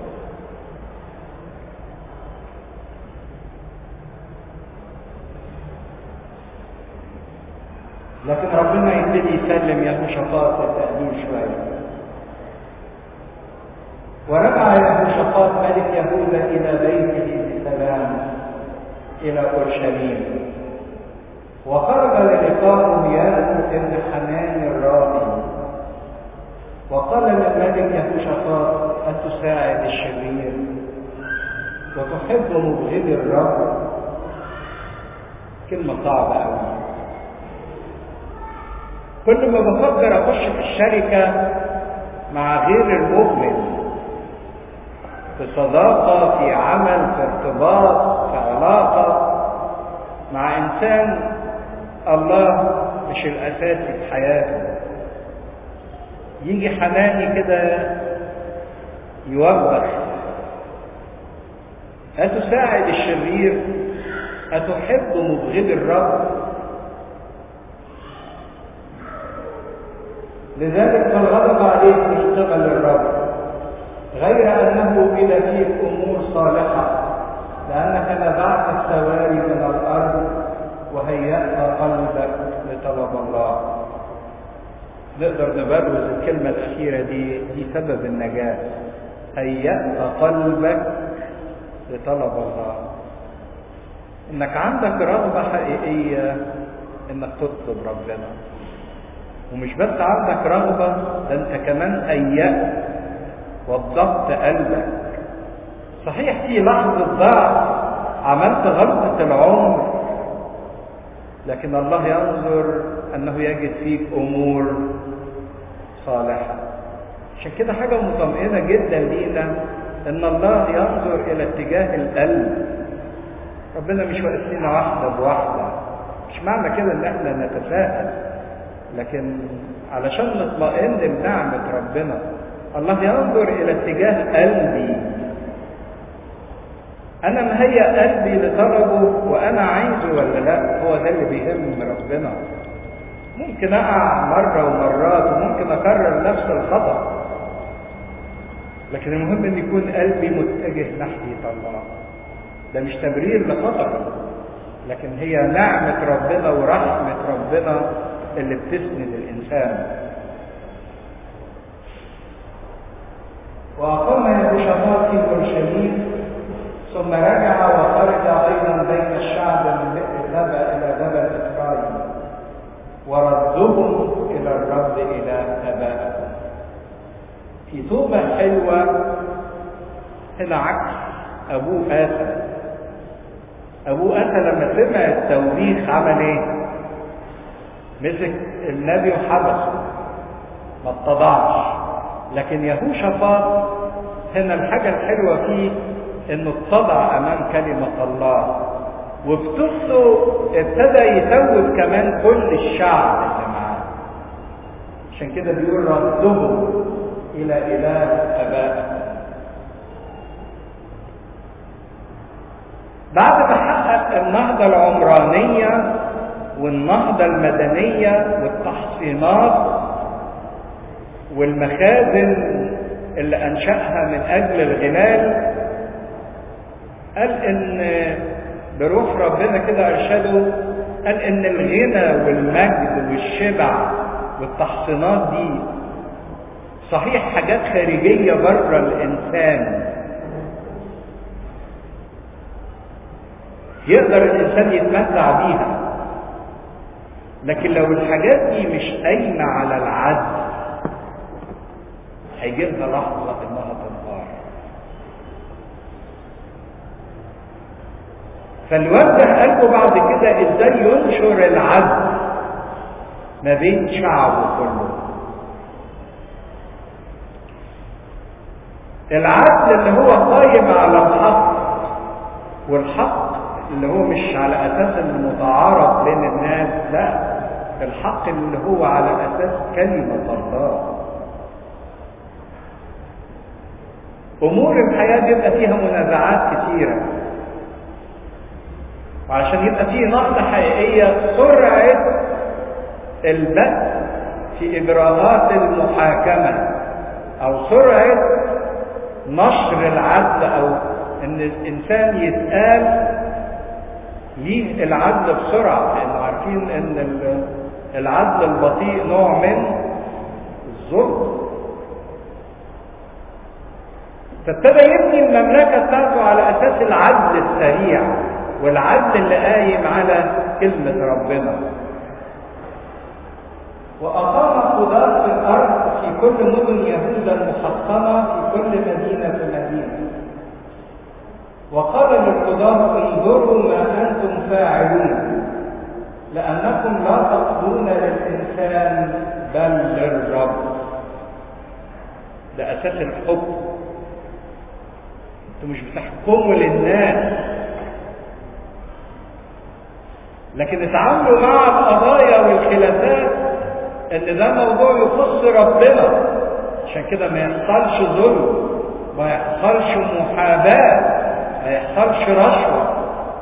لكن ربنا يبتدي يسلم يهوشافاط التأديب شوية ورجع يهوشافاط ملك يهوذا إلى بيته بسلام إلى أورشليم وخرج للقاء ياهو ابن حنان الرابي وقال للملك يهوشافاط أتساعد الشرير وتحب مبغض الرب كلمة صعبة أوي كل ما بفكر اخش في الشركة مع غير المؤمن في صداقة في عمل في ارتباط في علاقة مع انسان الله مش الاساسي في حياته يجي حناني كده يوبخ أتساعد الشرير أتحب مبغض الرب لذلك فالغضب عليك اشتغل الرب غير انه بلا فيك امور صالحه لانك نزعت السواري من الارض وهيأت قلبك لطلب الله نقدر نبرز الكلمة الأخيرة دي دي سبب النجاة هيأت قلبك لطلب الله إنك عندك رغبة حقيقية إنك تطلب ربنا ومش بس عندك رغبة ده انت كمان هيأت وضبط قلبك صحيح في لحظة ضعف عملت غلطة العمر لكن الله ينظر انه يجد فيك امور صالحة عشان كده حاجة مطمئنة جدا لينا ان الله ينظر الى اتجاه القلب ربنا مش واقف لنا واحدة بواحدة مش معنى كده ان احنا نتساهل لكن علشان نطمئن بنعمة ربنا الله ينظر إلى اتجاه قلبي أنا مهيأ قلبي لطلبه وأنا عايزه ولا لا هو ده اللي بيهم ربنا ممكن أقع مرة ومرات وممكن أكرر نفس الخطأ لكن المهم أن يكون قلبي متجه ناحية الله ده مش تبرير لخطأ لكن هي نعمة ربنا ورحمة ربنا اللي بتسند الإنسان وأقام يهوشافاط في أورشليم ثم رجع وخرج أيضا بين الشعب من بئر ذبا إلى جبل إفرايم وردهم إلى الرب إلى آبائهم في توبة حلوة هنا عكس أبوه آسى أبوه آسى لما سمع التوبيخ عمل إيه؟ مسك النبي وحبسه ما اتضعش لكن يهوشافاط هنا الحاجة الحلوة فيه انه اتضع امام كلمة الله وبتوبته ابتدى يتوب كمان كل الشعب اللي معاه عشان كده بيقول ردهم الى اله ابائهم بعد ما حقق النهضة العمرانية والنهضة المدنية والتحصينات والمخازن اللي انشأها من اجل الغلال قال ان بروح ربنا كده ارشده قال ان الغنى والمجد والشبع والتحصينات دي صحيح حاجات خارجيه بره الانسان يقدر الانسان يتمتع بيها لكن لو الحاجات دي مش قايمه على العدل هيجي لها لحظه انها تنهار فالوجه قلبه بعد كده ازاي ينشر العدل ما بين شعبه كله العدل اللي هو قايم على الحق والحق اللي هو مش على اساس انه متعارف بين الناس لا الحق اللي هو على اساس كلمه الله امور الحياه بيبقى فيها منازعات كثيره وعشان يبقى فيه نقطه حقيقيه سرعه البث في اجراءات المحاكمه او سرعه نشر العدل او ان الانسان يتقال ليه العدل بسرعه لانه عارفين ان العدل البطيء نوع من الظلم فابتدى يبني المملكه بتاعته على اساس العدل السريع والعدل اللي قايم على كلمه ربنا وأقام قضاة في الأرض في كل مدن يهوذا المحصنة في كل مدينة مدينة وقال للقضاة انظروا ما أنتم فاعلون لأنكم لا تقضون للإنسان بل للرب ده أساس الحكم انتوا مش بتحكموا للناس لكن اتعاملوا مع القضايا والخلافات ان ده موضوع يخص ربنا عشان كده ما يحصلش ظلم ما يحصلش محاباة ما يحصلش رشوة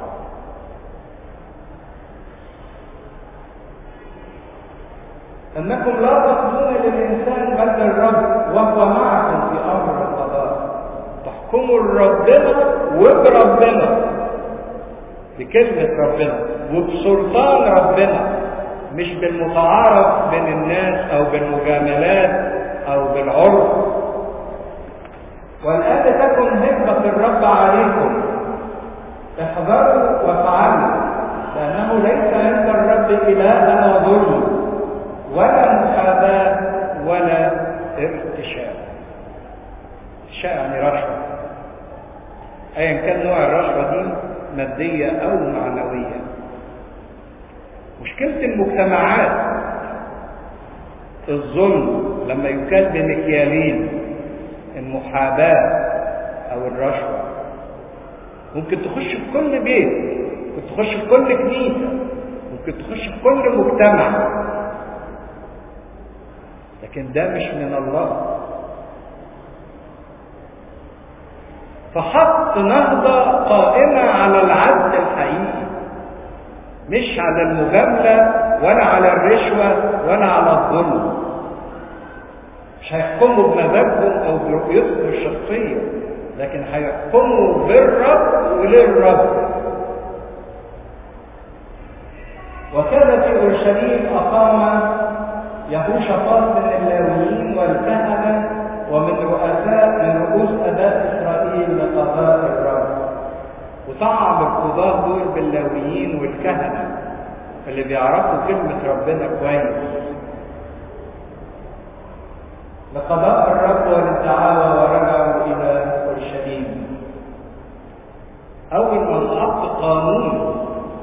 انكم لا تقضون للانسان بل للرب وهو معكم في امر القضاء تحكموا لربنا وبربنا بكلمة ربنا وبسلطان ربنا مش بالمتعارف بين الناس او بالمجاملات او بالعرف والآن تكن هبة الرب عليكم احذروا وافعلوا لأنه ليس عند الرب إله ظلم ولا محاباة ولا ارتشاء ارتشاء يعني رشوة أيا كان نوع الرشوة دي مادية أو معنوية مشكلة المجتمعات الظلم لما يكال بمكيالين المحاباة أو الرشوة ممكن تخش في كل بيت ممكن تخش في كل كنيسة ممكن تخش في كل مجتمع لكن ده مش من الله فحط نهضة قائمة على العدل الحقيقي مش على المجاملة ولا على الرشوة ولا على الظلم مش هيحكموا بمزاجهم او برؤيتهم الشخصية لكن هيحكموا بالرب وللرب وكذا في اورشليم اقام يهوشافاط من اللاويين والكهنه ومن رؤساء من رؤوس اباء اسرائيل لقضاء الرب وطعم القضاة دول باللاويين والكهنه اللي بيعرفوا كلمه ربنا كويس لقضاء الرب وللدعاوى ورجعوا الى اورشليم اول ما نحط قانون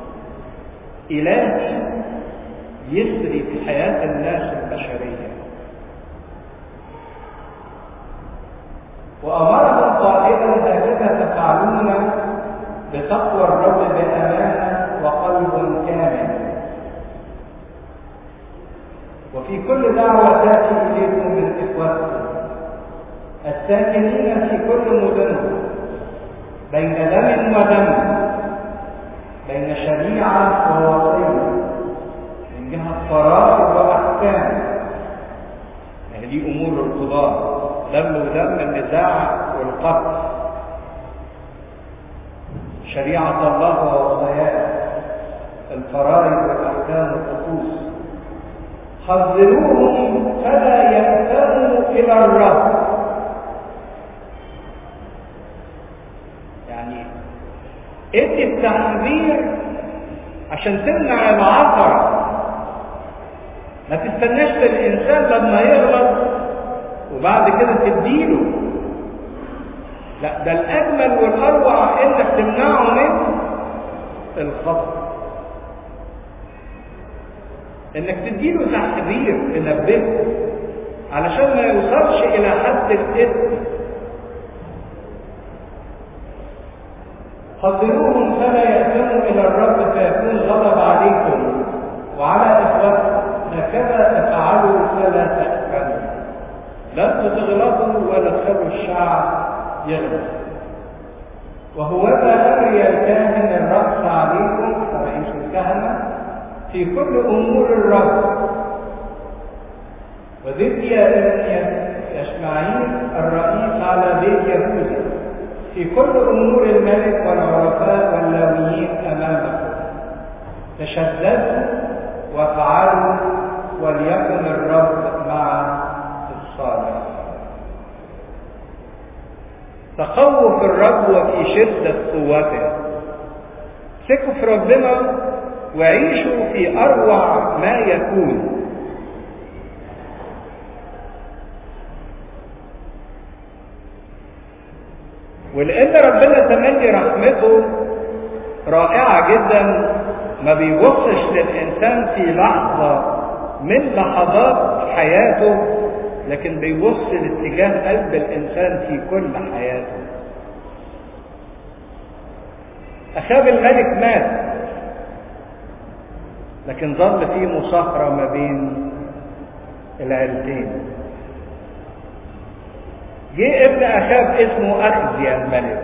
الهي يسري في حياه الناس البشريه وامرهم قائلا هكذا تفعلون بتقوى الرب بامانه وقلب كامل وفي كل دعوة تأتي إليكم من إخوتكم الساكنين في كل مدنهم بين دم ودم بين شريعة ووصية من جهة فرائض وأحكام يعني دي امور القضاء دم ودم النزاع والقتل شريعة الله ووصاياه الفرائض والاحكام والطقوس حذروهم فلا يأتموا الى الرب يعني ادي التحذير عشان تمنع العثرة ما تستناش للإنسان لما يغلط وبعد كده تديله لا ده الأجمل والأروع إنك تمنعه من الخطأ إنك تديله تحذير تنبهه علشان ما يوصلش إلى حد الإثم حذروهم فلا يأتموا إلى الرب فيكون غضب عليكم وعلى إخوتكم هكذا تفعلوا فلا تأثموا لن تغلطوا ولا تخلوا الشعب يغلط وهوذا أمري الكاهن الرأس عليكم رئيس الكهنة في كل أمور الرب وذكي ابن يشمعين الرئيس على بيت يهوذا في كل أمور الملك والعرفاء واللاويين أمامكم تشددوا وافعلوا وليكن الرب مع الصالح تقووا في الرب وفي شدة قوته ثقوا في ربنا وعيشوا في أروع ما يكون ولأن ربنا تملي رحمته رائعة جدا ما بيبصش للإنسان في لحظة من لحظات حياته لكن بيبص لاتجاه قلب الإنسان في كل حياته أخاب الملك مات لكن ظل في مصاهرة ما بين العيلتين جه ابن أخاب اسمه أخزي الملك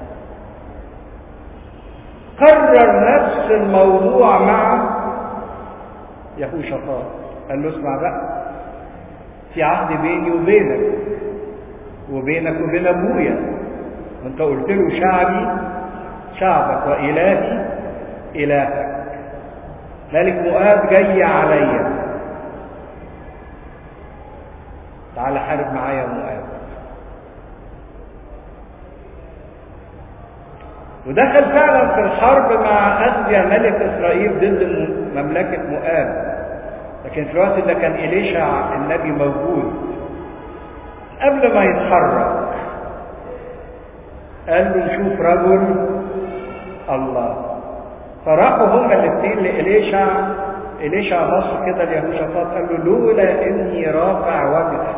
قرر نفس الموضوع مع يهوشافاط قال له اسمع بقى في عهد بيني وبينك وبينك وبين ابويا وانت قلت له شعبي شعبك والهي الهك ملك مؤاب جاي عليا تعال حارب معايا مؤاب ودخل فعلا في الحرب مع أسيا ملك إسرائيل ضد مملكة مؤاب لكن في الوقت ده كان إليشع النبي موجود قبل ما يتحرك قال له نشوف رجل الله فراحوا هما الاثنين لإليشع إليشع بص كده ليهوشافاط قال له لولا إني رافع وجهك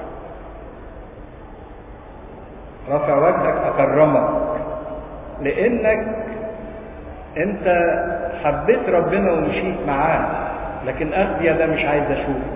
رافع وجهك أكرمك لانك انت حبيت ربنا ومشيت معاه لكن اخديا ده مش عايز اشوفه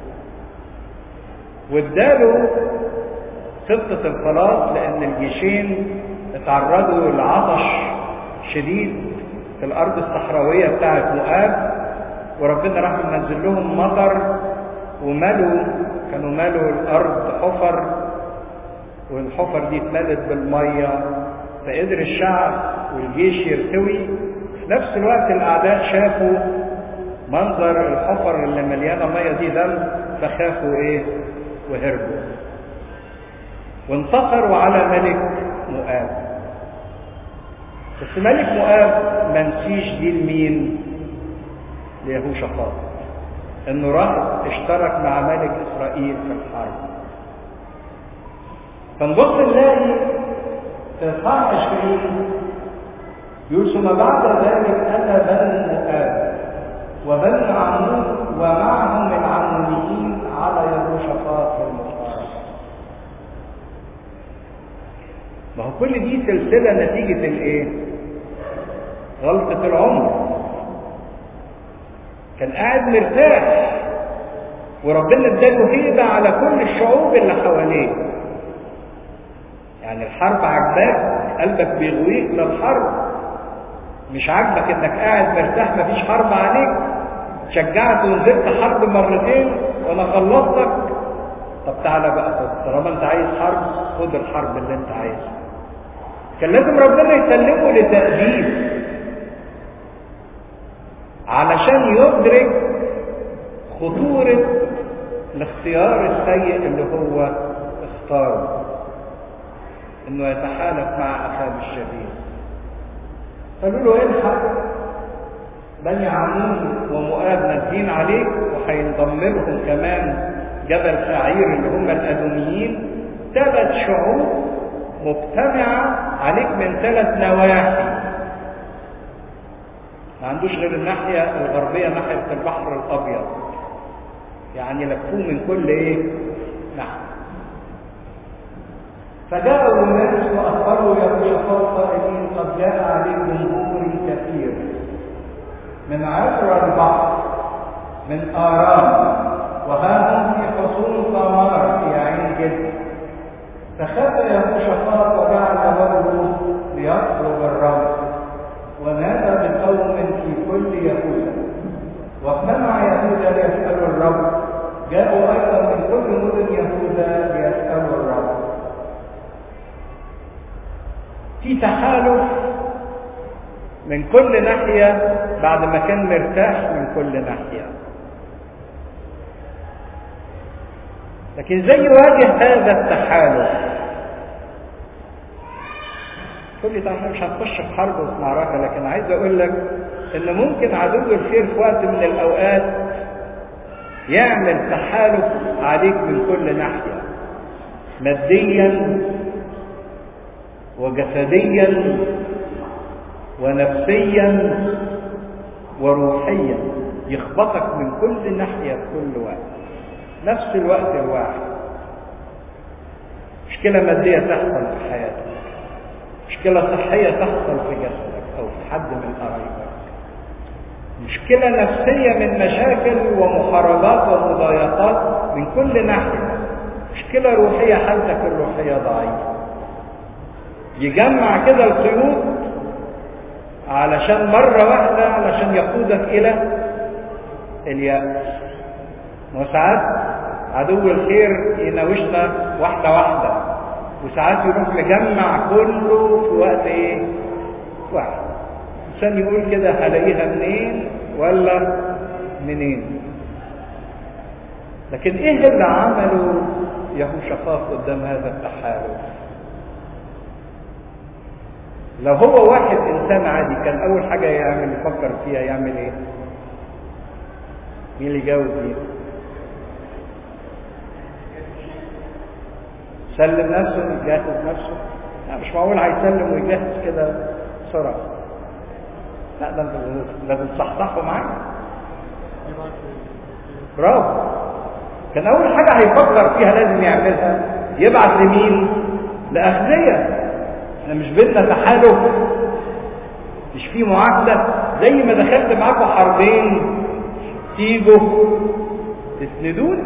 واداله خطة الخلاص لان الجيشين اتعرضوا لعطش شديد في الارض الصحراوية بتاعت مؤاب وربنا راح منزل لهم مطر وملوا كانوا ملوا الارض حفر والحفر دي اتملت بالميه فقدر الشعب والجيش يرتوي في نفس الوقت الاعداء شافوا منظر الحفر اللي مليانه ميه دي دم فخافوا ايه وهربوا وانتصروا على ملك مؤاب بس ملك مؤاب ما نسيش دي لمين ليهوشافاط انه راح اشترك مع ملك اسرائيل في الحرب فنبص نلاقي في اصحاح 20 يقول ثم بعد ذلك اتى بنو مؤاب وبنو عمون ومعهم العمونيين على يهوشافاط المختار ما هو كل دي سلسله نتيجه الايه غلطه العمر كان قاعد مرتاح وربنا اداله هيبه على كل الشعوب اللي حواليه يعني الحرب عجباك قلبك بيغويك للحرب مش عاجبك انك قاعد مرتاح مفيش حرب عليك شجعت ونزلت حرب مرتين وانا خلصتك طب تعالى بقى خد طالما انت عايز حرب خد الحرب اللي انت عايزها كان لازم ربنا يسلمه لتأديب علشان يدرك خطورة الاختيار السيء اللي هو اختاره انه يتحالف مع اخاه الشرير قالوا له الحق بني عمون ومؤاب نازلين عليك وهينضم لهم كمان جبل سعير اللي هم الادوميين ثلاث شعوب مجتمعه عليك من ثلاث نواحي ما عندوش غير الناحيه الغربيه ناحيه البحر الابيض يعني لفوه من كل ايه ناحيه فجاءوا الناس واخبروا يهوشافاط قائلين قد جاء عليه جمهور كثير من عشر البحر من آرام وها هم في حصون ثمار في عين جد فخاف يهوشافاط وجعل وجهه ليطلب الرب ونادى بقوم في كل يهوذا واجتمع يهوذا ليسألوا الرب جاءوا أيضا من كل مدن يهوذا ليسألوا الرب في تحالف من كل ناحية بعد ما كان مرتاح من كل ناحية لكن ازاي يواجه هذا التحالف تقول لي احنا مش هنخش في حرب وفي معركة لكن عايز اقول لك ان ممكن عدو الخير في وقت من الاوقات يعمل تحالف عليك من كل ناحية ماديا وجسديا ونفسيا وروحيا يخبطك من كل ناحية في كل وقت نفس الوقت الواحد مشكلة مادية تحصل في حياتك مشكلة صحية تحصل في جسدك أو في حد من قرايبك مشكلة نفسية من مشاكل ومحاربات ومضايقات من كل ناحية مشكلة روحية حالتك الروحية ضعيفة يجمع كده القيود علشان مرة واحدة علشان يقودك إلى اليأس وساعات عدو الخير يناوشنا واحدة واحدة وساعات يروح مجمع كله في وقت ايه؟ واحد عشان يقول كده هلاقيها منين ولا منين لكن ايه اللي عمله يهوشافاط قدام هذا التحالف لو هو واحد انسان عادي كان اول حاجه يعمل يفكر فيها يعمل ايه مين اللي يجاوب دي سلم نفسه يجهز نفسه لا مش معقول هيسلم ويجهز كده بسرعه لا ده لازم تصحصحه معاه برافو كان اول حاجه هيفكر فيها لازم يعملها يبعت لمين لاغذيه احنا مش بينا تحالف مش في معاهده زي ما دخلت معاكم حربين تيجوا تسندوني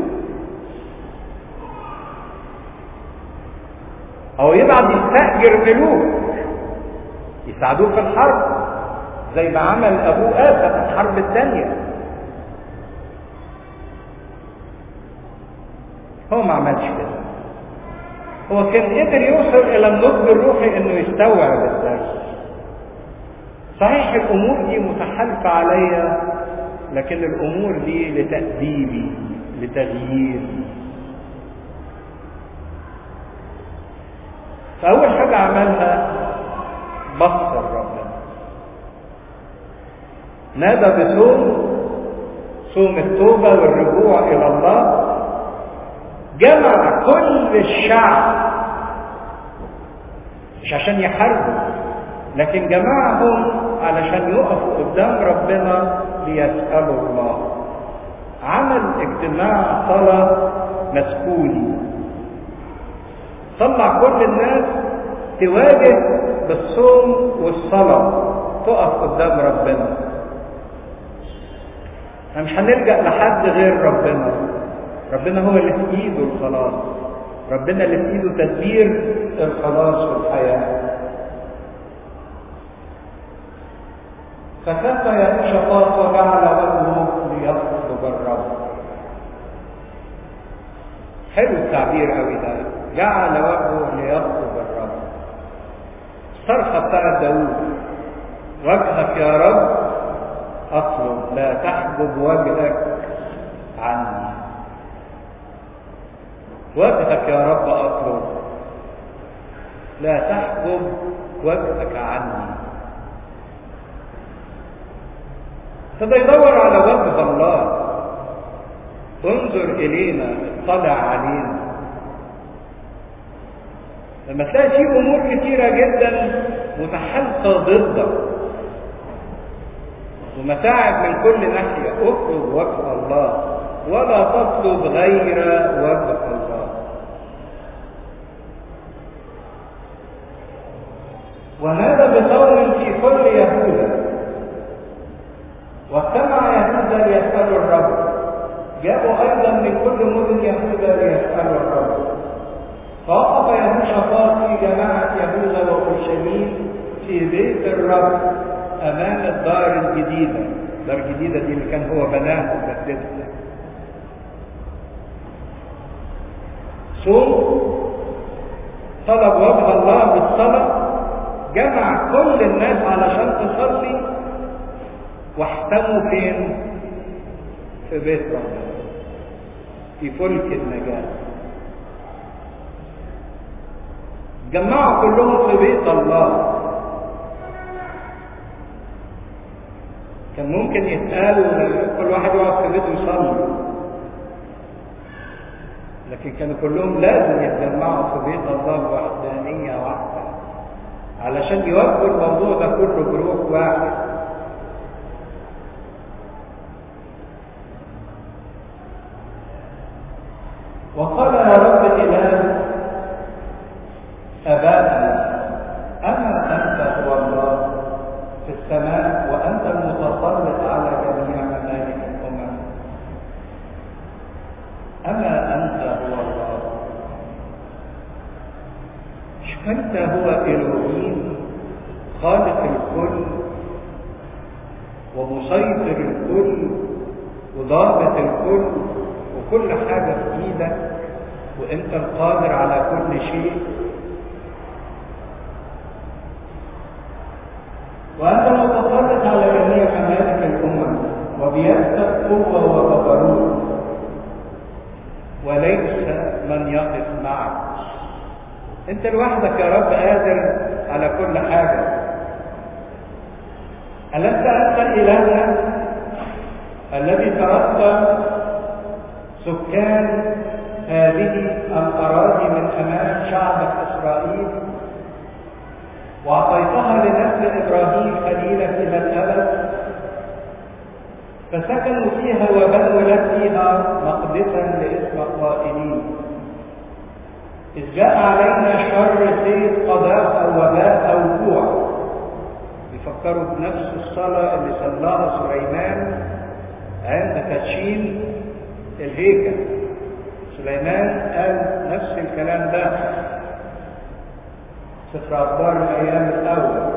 او يبعت يستاجر ملوك يساعدوه في الحرب زي ما عمل ابوه اسى في الحرب الثانيه هو ما عملش كده هو كان قدر يوصل الى النضج الروحي انه يستوعب الدرس صحيح الامور دي متحالفه عليا لكن الامور دي لتاديبي لتغييري فاول حاجه عملها بصر ربنا نادى بصوم صوم التوبه والرجوع الى الله جمع كل الشعب مش عشان يحاربوا لكن جمعهم علشان يقفوا قدام ربنا ليسألوا الله عمل اجتماع صلاة مسكوني طلع كل الناس تواجه بالصوم والصلاة تقف قدام ربنا احنا مش هنلجأ لحد غير ربنا ربنا هو اللي في ايده الخلاص ربنا اللي في ايده تدبير الخلاص والحياه فكف يهوشافاط وجعل وجهه ليطلب الرب حلو التعبير قوي ده جعل وجهه ليطلب الرب الصرخه بتاعت داوود وجهك يا رب اطلب لا تحجب وجهك عني وجهك يا رب اطلب لا تحجب وجهك عني فده يدور على وجه الله انظر الينا اطلع علينا لما تلاقي في امور كتيره جدا متحالفه ضدك ومتاعب من كل ناحيه اطلب وجه الله ولا تطلب غير وجه الله ونادى بقوم في كل يهوذا واجتمع يهوذا ليسالوا الرب جاءوا ايضا من كل مدن يهوذا ليسالوا الرب فوقف يهوشافاط في جماعه يهوذا واورشليم في بيت الرب امام الدار الجديده الدار الجديده دي اللي كان هو بناها وجددها صوم طلب وجه الله بالصلاه جمع كل الناس علشان تصلي واحتموا فين في بيت ربنا في فلك النجاة جمعوا كلهم في بيت الله كان ممكن يتقال كل واحد يقعد في بيته يصلي لكن كانوا كلهم لازم يتجمعوا في بيت الله بوحدانية واحدة علشان يواجهوا الموضوع ده كله بروح واحد وقال يا رب إله أبانا أما أنت هو الله في السماء وأنت المتسلط على جميع ممالك الأمم أما أنت هو الله مش أنت هو إلهيم خالق الكل ومسيطر الكل وضابط الكل وكل حاجة في إيدك وأنت القادر على كل شيء وأنت المتسلط على جميع ممالك الأمم وبيدك قوة وجبروت وليس من يقف معك أنت لوحدك يا رب قادر على كل حاجة ألست أنت إلهنا الذي تركت سكان هذه الأراضي من أمام شعبك إسرائيل وأعطيتها لنسل إبراهيم خليلك إلى الأبد فسكنوا فيها وبنوا لك فيها مقدسا لاسمك قائلين إذ جاء علينا شر سيف قضاء أو وباء أو جوع يفكروا بنفس الصلاة اللي صلاها سليمان عند تدشين الهيكل سليمان قال نفس الكلام ده سفر أخبار الأيام الأول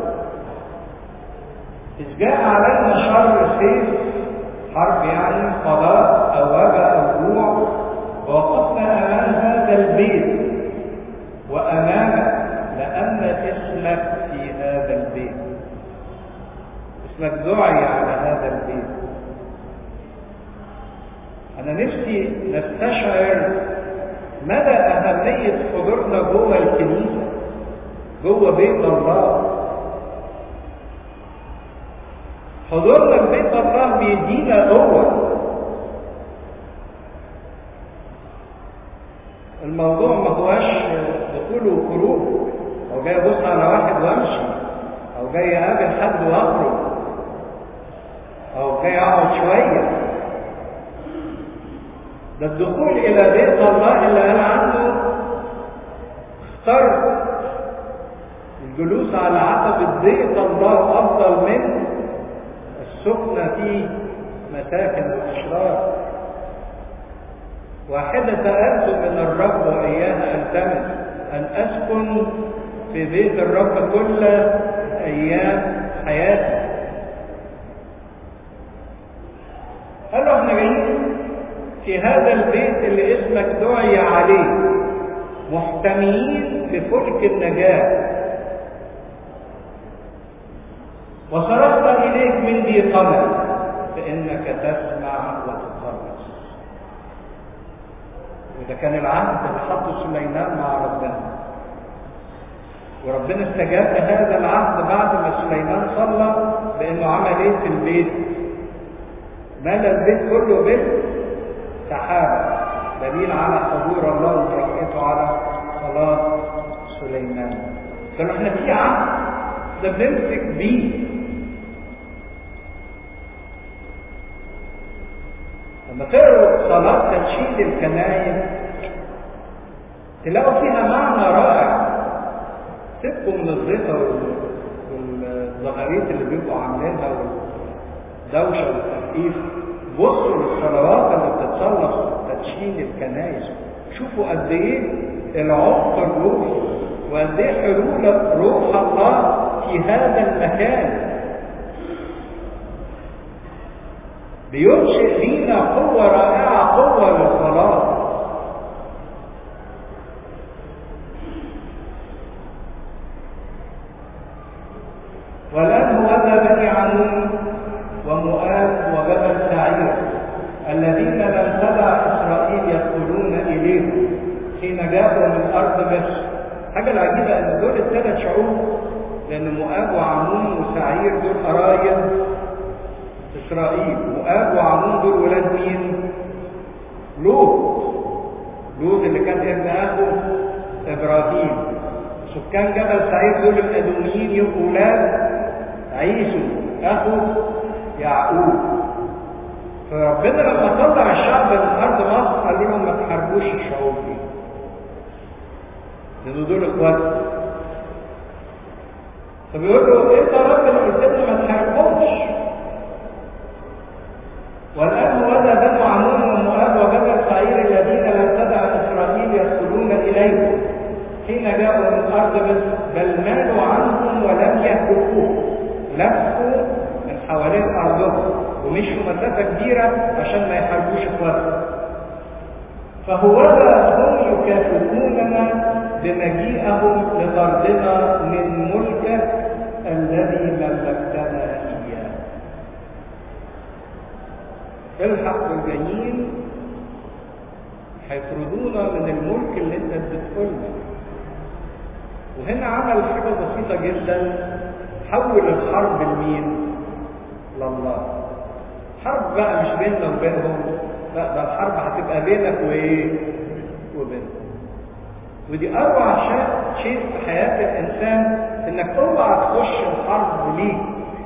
إذ جاء علينا شر سيف حرب يعني قضاء أو وباء أو جوع ووقفنا أمام هذا البيت وأمامك لأن اسمك في هذا البيت اسمك دعي على هذا البيت أنا نفسي نستشعر مدى أهمية حضورنا جوه الكنيسة جوه بيت الله حضورنا في بيت الله بيدينا قوة الموضوع ما هواش دخول وخروج أو جاي أبص على واحد وأمشي أو جاي أقابل حد وأخرج أو جاي أقعد شوية ده الدخول إلى بيت الله اللي قال عنه اخترت الجلوس على عتبة بيت الله أفضل من السكنة في مساكن الأشرار واحدة سألت من الرب وإياها ألتمس أن أسكن في بيت الرب كل أيام حياتي قال له احنا جايين في هذا البيت اللي اسمك دعي عليه محتميين بفلك النجاة وصرفت إليك من ذي قمر فإنك تسمع وتخلص وده كان العهد اللي حطه سليمان مع ربنا وربنا استجاب لهذا العهد بعد ما سليمان صلى بانه عمل ايه في البيت ملى البيت كله بالسحابه دليل على حضور الله وبركاته على صلاه سليمان كانوا احنا في عهد ده بنمسك بيه لما تقروا صلاه تنشيد الكنايس تلاقوا فيها معنى رائع سيبكم من الزيطة والزغاريت اللي بيبقوا عاملينها والدوشة والتسقيف بصوا للصلوات اللي بتتصلى في تدشين الكنايس شوفوا قد ايه العمق الروحي وقد ايه حلول روح الله في هذا المكان بينشئ لينا قوة رائعة قوة للصلاة والآن هو ذا بني عمون ومؤاب وجبل سعير الذين لم تدع إسرائيل يدخلون إليهم حين جاءوا من أرض مصر حاجة العجيبة أن دول الثلاث شعوب لأن مؤاب وعمون وسعير دول قرايب إسرائيل مؤاب وعمون دول ولاد مين؟ لوط لوط اللي كان ابن أخو إبراهيم سكان جبل سعيد دول الأدوميين يبقوا ولاد عيسو أخو يعقوب فربنا لما طلع الشعب من أرض مصر قال لهم ما تحاربوش الشعوب دي لأن دول إخوات فبيقول له أنت ربنا قلت لنا ما تحاربهمش والآن هذا بنو عمون ومؤاب وجبل سعير الذين لم تدع إسرائيل يدخلون إليهم حين جاءوا من أرض مصر بل مالوا عنهم ولم يهلكوه لفوا من حوالين أرضهم ومشوا مسافة كبيرة عشان ما يحاربوش إخواتهم فهوذا هم يكافئوننا بمجيئهم لطردنا من ملكك الذي ملكتنا إياه الحق بالجنين هيطردونا من الملك اللي انت اديتهولنا وهنا عمل حاجه بسيطه جدا حول الحرب لمين لله حرب بقى مش بيننا وبينهم لا ده الحرب هتبقى بينك وايه وبينهم ودي اروع شيء في حياه الانسان انك اوعى تخش الحرب ليه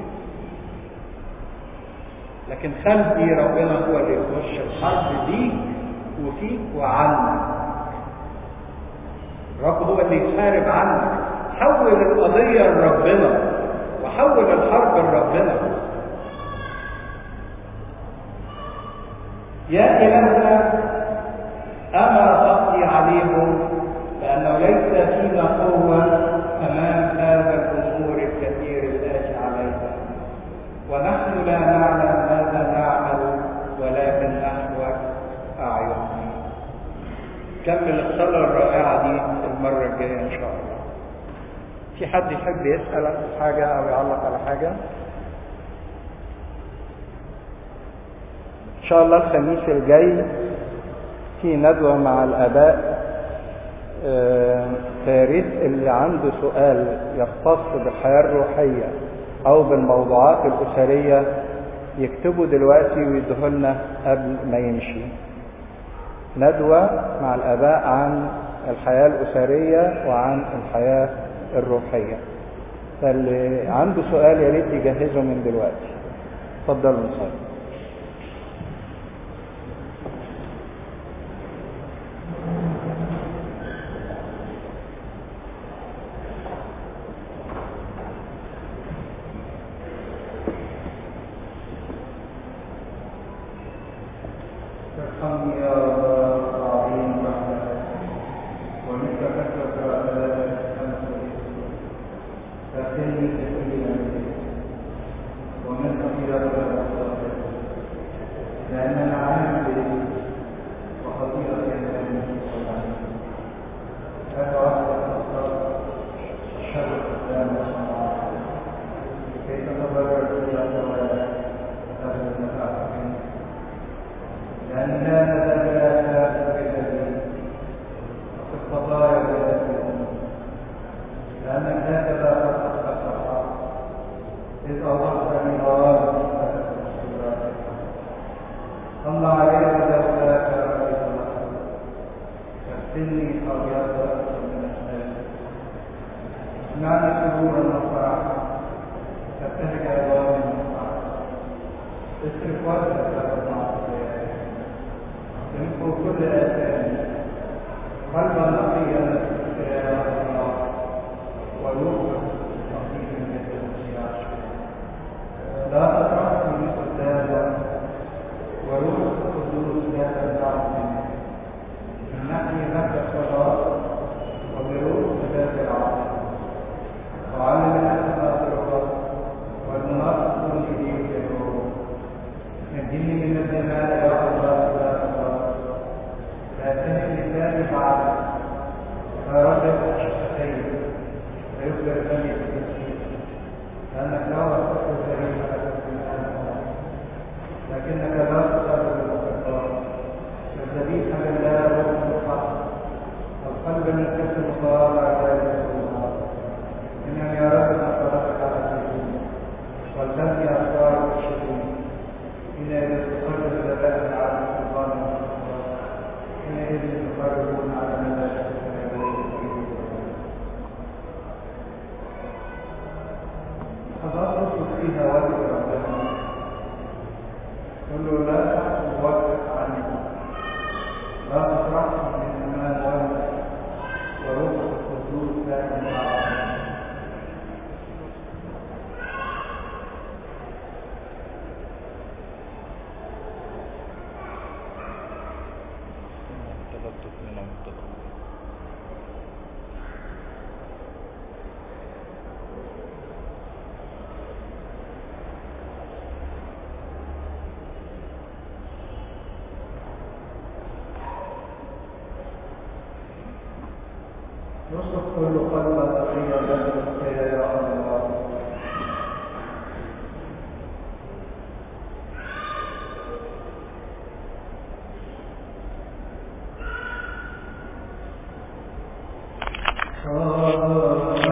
لكن خلي ربنا هو اللي يخش الحرب ليك وفيك وعنك الرب هو اللي يحارب عنك حول القضية لربنا وحول الحرب لربنا يا إلهنا أما تقضي عليهم لأنه ليس فينا قوة أمام هذا الأمور الكثير الآتي علينا ونحن لا نعلم ماذا نعمل ولكن نحوك أعيننا كمل الصلاة الرائعة دي المرة الجاية إن شاء الله في حد يحب يسأل حاجة أو يعلق على حاجة إن شاء الله الخميس الجاي في ندوة مع الآباء فياريت اللي عنده سؤال يختص بالحياة الروحية أو بالموضوعات الأسرية يكتبوا دلوقتي ويدهولنا قبل ما يمشي ندوة مع الآباء عن الحياة الأسرية وعن الحياة الروحية فاللي عنده سؤال يا ريت يجهزه من دلوقتي اتفضلوا نصلي كان ذا بلا بذلك وفي الخطايا بذلك لأنك هكذا قد أخذت الحق إذ أوضحت من غواب صلى عليك ذاك ربك فاغسلني أبيض من الشمس اسمعني سرورا وفرحا تبتهج أبواب المفرح اصرف وجهك المعصية تمحو كل آثام قلبا نقيا يا الله وروحا نقيا من لا تطرحني قداما وروح القدوس لا تدعني منحني لك الصلاة وبروح ذات العصر وعلم الأسماء الرب والمنافق الجديد الروح نجني من الزمان يا الله لا الله لا تهل لساني بعد فرجت الشفتين ويخبر بني التسليم لأنك لا وصفت الجريمة لكنك لا تقابل المقدار الذبيحة لله روح الحق القلب من كسر مطار عبادة الله إنهم يا رب ما صدقك على الدين والذنب أخبار الشتيم إن إذا تقرب الذبائح على السلطان إن إذا تقربون على مدى فضلت فيها وجه ربنا قل له لا تحسب وجهك عني لا تطرحني من امام وجهك وروح القدوس ساكن معك تلطف من المنطقة يصرف كل قلب تقي له